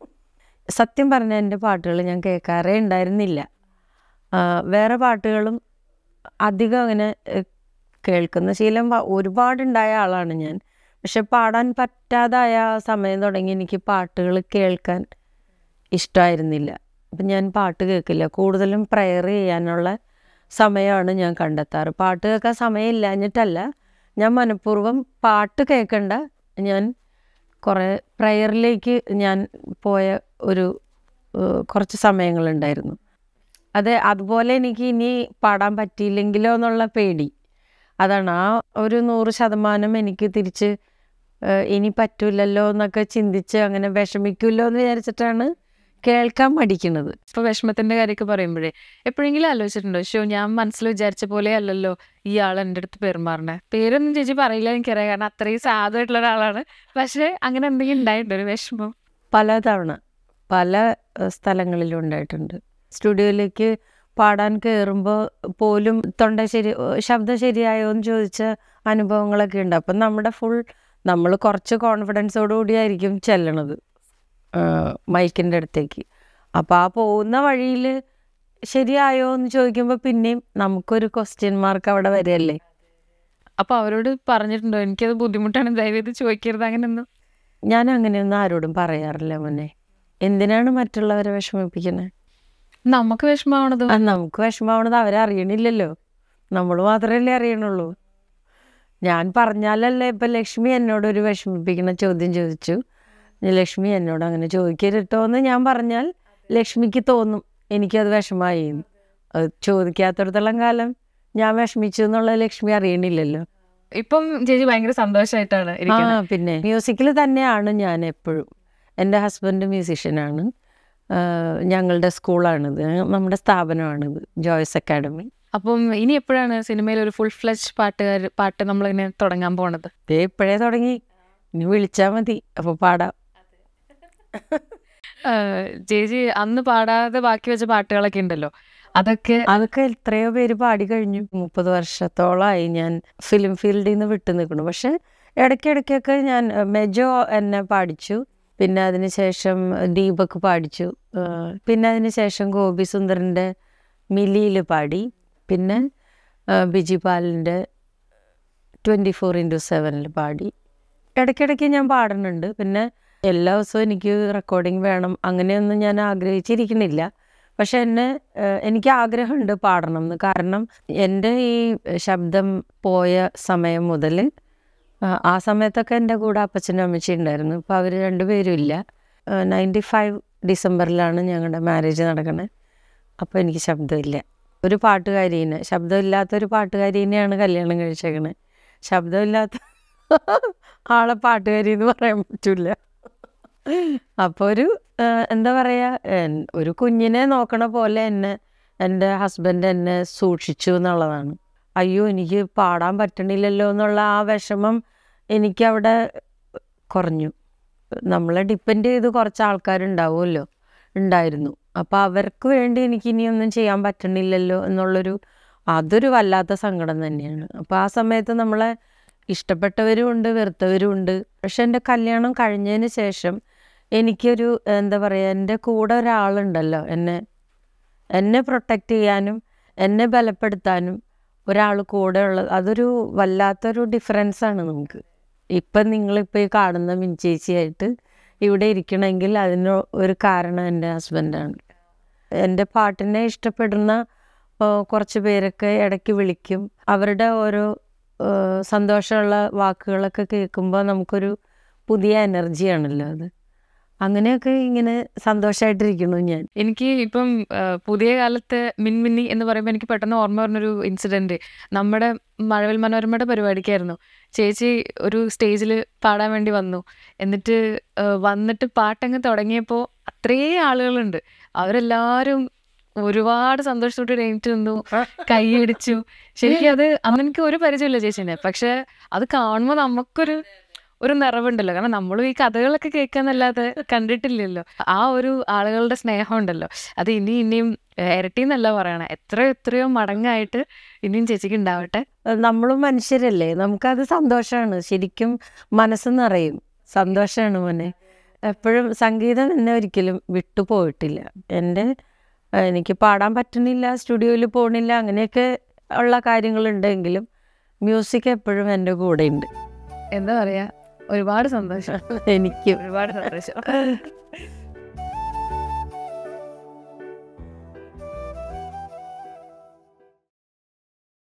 സത്യം പറഞ്ഞ എൻ്റെ പാട്ടുകൾ ഞാൻ കേൾക്കാറേ ഉണ്ടായിരുന്നില്ല ആ, വേറെ പാട്ടുകളും അധികം അങ്ങനെ ഏഹ്, കേൾക്കുന്ന ശീലം വ- ഒരുപാടുണ്ടായ ആളാണ് ഞാൻ പക്ഷെ പാടാൻ പറ്റാതായ ആ സമയം തുടങ്ങി എനിക്ക് പാട്ടുകൾ കേൾക്കാൻ ഇഷ്ടമായിരുന്നില്ല അപ്പം ഞാൻ പാട്ട് കേൾക്കില്ല കൂടുതലും പ്രയർ ചെയ്യാനുള്ള സമയമാണ് ഞാൻ കണ്ടെത്താറ് പാട്ട് കേൾക്കാൻ സമയമില്ലാഞ്ഞിട്ടല്ല ഞാൻ മനഃപൂർവ്വം പാട്ട് കേൾക്കണ്ട ഞാൻ കുറേ പ്രയറിലേക്ക് ഞാൻ പോയ ഒരു ഏഹ്, കുറച്ച് സമയങ്ങളുണ്ടായിരുന്നു അതെ അതുപോലെ എനിക്ക് ഇനി പാടാൻ പറ്റിയില്ലെങ്കിലോ എന്നുള്ള പേടി അതാണ് ആ ഒരു നൂറ് ശതമാനം എനിക്ക് തിരിച്ച് ഏഹ്, ഇനി പറ്റൂലല്ലോ എന്നൊക്കെ ചിന്തിച്ച് അങ്ങനെ വിഷമിക്കുമല്ലോ എന്ന് വിചാരിച്ചിട്ടാണ് കേൾക്കാൻ മടിക്കുന്നത് ഇപ്പൊ വിഷമത്തിന്റെ കാര്യമൊക്കെ പറയുമ്പോഴേ എപ്പോഴെങ്കിലും ആലോചിച്ചിട്ടുണ്ടോ ഷോ ഞാൻ മനസ്സിൽ വിചാരിച്ച പോലെ അല്ലല്ലോ ഈ ആൾ എൻ്റെ അടുത്ത് പെരുമാറണേ പേരൊന്നും ചേച്ചി പറയില്ല എനിക്കറിയാം കാരണം അത്രയും സാധുവായിട്ടുള്ള ഒരാളാണ് പക്ഷെ അങ്ങനെ എന്തെങ്കിലും ഉണ്ടായിട്ടുണ്ടോ ഒരു വിഷമം പലതവണ പല ഏഹ്, സ്ഥലങ്ങളിലും ഉണ്ടായിട്ടുണ്ട് സ്റ്റുഡിയോയിലേക്ക് പാടാൻ കയറുമ്പോൾ പോലും തൊണ്ട ശരി ഏഹ്, ശബ്ദം ശരിയായോ എന്ന് ചോദിച്ച അനുഭവങ്ങളൊക്കെ ഉണ്ട് അപ്പം നമ്മുടെ ഫുൾ നമ്മൾ കുറച്ച് കോൺഫിഡൻസോടു കൂടിയായിരിക്കും ചെല്ലണത് മൈക്കിൻ്റെ അടുത്തേക്ക് അപ്പോൾ ആ പോകുന്ന വഴിയിൽ ശരിയായോ എന്ന് ചോദിക്കുമ്പോൾ പിന്നെയും നമുക്കൊരു ക്വസ്റ്റ്യൻ മാർക്ക് അവിടെ വരികയല്ലേ അപ്പൊ അവരോട് പറഞ്ഞിട്ടുണ്ടോ എനിക്കത് ബുദ്ധിമുട്ടാണ് ദയവേത് ചോദിക്കരുത് അങ്ങനെയൊന്നും ഞാൻ അങ്ങനെയൊന്നും ആരോടും പറയാറില്ല മോനെ എന്തിനാണ് മറ്റുള്ളവരെ വിഷമിപ്പിക്കുന്നത് നമുക്ക് വിഷമാവണത് ആ നമുക്ക് വിഷമാവണത് അവരെ അറിയണില്ലല്ലോ നമ്മൾ മാത്രമല്ലേ അറിയണുള്ളൂ ഞാൻ പറഞ്ഞാലല്ലേ ഇപ്പം ലക്ഷ്മി എന്നോട് ഒരു വിഷമിപ്പിക്കുന്ന ചോദ്യം ചോദിച്ചു ലക്ഷ്മി എന്നോട് അങ്ങനെ ചോദിക്കരുട്ടോ എന്ന് ഞാൻ പറഞ്ഞാൽ ലക്ഷ്മിക്ക് തോന്നും എനിക്കത് വിഷമായി എന്ന്. അത് ചോദിക്കാത്തിടത്തോളം കാലം ഞാൻ വിഷമിച്ചു എന്നുള്ളത് ലക്ഷ്മി അറിയണില്ലല്ലോ ഇപ്പം ചേച്ചി ഭയങ്കര സന്തോഷമായിട്ടാണ് ആ ഇരിക്കുന്നത് പിന്നെ മ്യൂസിക്കിൽ തന്നെയാണ് ഞാൻ എപ്പോഴും എൻ്റെ ഹസ്ബൻഡ് മ്യൂസീഷ്യനാണ് ഞങ്ങളുടെ സ്കൂളാണിത് നമ്മുടെ സ്ഥാപനമാണിത് ജോയ്സ് അക്കാഡമി അപ്പം ഇനി എപ്പോഴാണ് സിനിമയിൽ ഒരു ഫുൾ ഫ്ലഷ് പാട്ടുകാർ പാട്ട് നമ്മളിങ്ങനെ തുടങ്ങാൻ പോണത് ദേ ഇപ്പോഴേ തുടങ്ങി ഇനി വിളിച്ചാൽ മതി അപ്പോൾ പാടാം ആഹ് ചേച്ചി അന്ന് പാടാതെ ബാക്കി വെച്ച പാട്ടുകളൊക്കെ ഉണ്ടല്ലോ അതൊക്കെ അതൊക്കെ എത്രയോ പേര് പാടി കഴിഞ്ഞു മുപ്പത് വർഷത്തോളമായി ഞാൻ ഫിലിം ഫീൽഡിൽ നിന്ന് വിട്ടു നിൽക്കുന്നു പക്ഷെ ഇടയ്ക്കിടയ്ക്കൊക്കെ ഞാൻ ഏഹ്, മെജോ എന്നെ പാടിച്ചു പിന്നെ അതിന് ശേഷം ദീപക് പാടിച്ചു ഏഹ്, പിന്നെ അതിന് ശേഷം ഗോപി സുന്ദറിൻ്റെ മിലിയിൽ പാടി പിന്നെ ഏഹ്, ബിജി പാലിൻ്റെ ട്വൻറ്റി ഫോർ ഇൻറ്റു സെവനിൽ പാടി ഇടയ്ക്കിടയ്ക്ക് ഞാൻ പാടുന്നുണ്ട് പിന്നെ എല്ലാ ദിവസവും എനിക്ക് റെക്കോർഡിംഗ് വേണം അങ്ങനെയൊന്നും ഞാൻ ആഗ്രഹിച്ചിരിക്കണില്ല പക്ഷെ എന്നെ ഏഹ്, എനിക്ക് ആഗ്രഹമുണ്ട് പാടണം എന്ന് കാരണം എൻ്റെ ഈ ശബ്ദം പോയ സമയം മുതൽ ആ സമയത്തൊക്കെ എൻ്റെ കൂടെ അപ്പച്ചനും അമ്മച്ചി ഉണ്ടായിരുന്നു ഇപ്പോൾ അവർ രണ്ടുപേരും ഇല്ല നയൻറ്റി ഫൈവ് ഡിസംബറിലാണ് ഞങ്ങളുടെ മാരേജ് നടക്കുന്നത് അപ്പോൾ എനിക്ക് ശബ്ദമില്ല ഒരു പാട്ടുകാരീനെ ശബ്ദമില്ലാത്തൊരു പാട്ടുകാരീനെയാണ് കല്യാണം കഴിച്ചേക്കണേ ശബ്ദമില്ലാത്ത ആളെ പാട്ടുകാരി എന്ന് പറയാൻ പറ്റില്ല അപ്പോൾ ഒരു ആ, എന്താ പറയുക ഒരു കുഞ്ഞിനെ നോക്കണ പോലെ എന്നെ എൻ്റെ ഹസ്ബൻഡ് എന്നെ സൂക്ഷിച്ചു എന്നുള്ളതാണ് അയ്യോ എനിക്ക് പാടാൻ പറ്റണില്ലല്ലോ എന്നുള്ള ആ വിഷമം എനിക്കവിടെ കുറഞ്ഞു നമ്മളെ ഡിപ്പെൻഡ് ചെയ്ത് കുറച്ച് ആൾക്കാരുണ്ടാവുമല്ലോ ഉണ്ടായിരുന്നു അപ്പോൾ അവർക്ക് വേണ്ടി എനിക്ക് ഇനിയൊന്നും ചെയ്യാൻ പറ്റണില്ലല്ലോ എന്നുള്ളൊരു അതൊരു വല്ലാത്ത സങ്കടം തന്നെയാണ് അപ്പോൾ ആ സമയത്ത് നമ്മളെ ഇഷ്ടപ്പെട്ടവരും ഉണ്ട് വെറുത്തവരും ഉണ്ട് പക്ഷെ എൻ്റെ കല്യാണം കഴിഞ്ഞതിന് ശേഷം എനിക്കൊരു എന്താ പറയുക എൻ്റെ കൂടെ ഒരാളുണ്ടല്ലോ എന്നെ എന്നെ പ്രൊട്ടക്റ്റ് ചെയ്യാനും എന്നെ ബലപ്പെടുത്താനും ഒരാൾ കൂടെ ഉള്ളത് അതൊരു വല്ലാത്തൊരു ഡിഫറൻസ് ആണ് നമുക്ക് ഇപ്പം നിങ്ങളിപ്പോൾ ഈ കാണുന്ന മിൻചേച്ചിയായിട്ട് ഇവിടെ ഇരിക്കണമെങ്കിൽ അതിന് ഒരു കാരണം എൻ്റെ ഹസ്ബൻഡാണ് എൻ്റെ പാട്ടിനെ ഇഷ്ടപ്പെടുന്ന ആ, കുറച്ച് പേരൊക്കെ ഇടയ്ക്ക് വിളിക്കും അവരുടെ ഓരോ ആ, സന്തോഷമുള്ള വാക്കുകളൊക്കെ കേൾക്കുമ്പോൾ നമുക്കൊരു പുതിയ എനർജിയാണല്ലോ അത് അങ്ങനെയൊക്കെ ഇങ്ങനെ സന്തോഷമായിട്ടിരിക്കുന്നു ഞാൻ എനിക്ക് ഇപ്പം ആ, പുതിയ കാലത്ത് മിൻമിന്നി എന്ന് പറയുമ്പോൾ എനിക്ക് പെട്ടെന്ന് ഓർമ്മ പറഞ്ഞൊരു ഇൻസിഡന്റ് നമ്മുടെ മഴവിൽ മനോരമയുടെ പരിപാടിക്കായിരുന്നു ചേച്ചി ഒരു സ്റ്റേജിൽ പാടാൻ വേണ്ടി വന്നു എന്നിട്ട് ആ, വന്നിട്ട് പാട്ടങ്ങ് തുടങ്ങിയപ്പോൾ അത്രയും ആളുകളുണ്ട് അവരെല്ലാവരും ഒരുപാട് സന്തോഷത്തോടെ എണീറ്റ് നിന്നു കൈയടിച്ചു ശരിക്കും അത് അന്ന് എനിക്ക് ഒരു പരിചയമില്ല ചേച്ചീനെ പക്ഷെ അത് കാണുമ്പോൾ നമുക്കൊരു ഒരു നിറവുണ്ടല്ലോ കാരണം നമ്മളും ഈ കഥകളൊക്കെ കേൾക്കാന്നല്ലാതെ കണ്ടിട്ടില്ലല്ലോ ആ ഒരു ആളുകളുടെ സ്നേഹം ഉണ്ടല്ലോ അത് ഇനി ഇനിയും ഇരട്ടി എന്നല്ല പറയണേ എത്ര എത്രയോ മടങ്ങായിട്ട് ഇനിയും ചേച്ചിക്ക് ഉണ്ടാവട്ടെ നമ്മളും മനുഷ്യരല്ലേ നമുക്കത് സന്തോഷമാണ് ശരിക്കും മനസ്സ് നിറയും സന്തോഷമാണ് മോനെ എപ്പോഴും സംഗീതം എന്നെ ഒരിക്കലും വിട്ടുപോയിട്ടില്ല എൻ്റെ ഏഹ്, എനിക്ക് പാടാൻ പറ്റുന്നില്ല സ്റ്റുഡിയോയിൽ പോകണില്ല അങ്ങനെയൊക്കെ ഉള്ള കാര്യങ്ങളുണ്ടെങ്കിലും മ്യൂസിക് എപ്പോഴും എൻ്റെ കൂടെ ഉണ്ട് എന്താ പറയാ ഒരുപാട് സന്തോഷം എനിക്കും ഒരുപാട് സന്തോഷം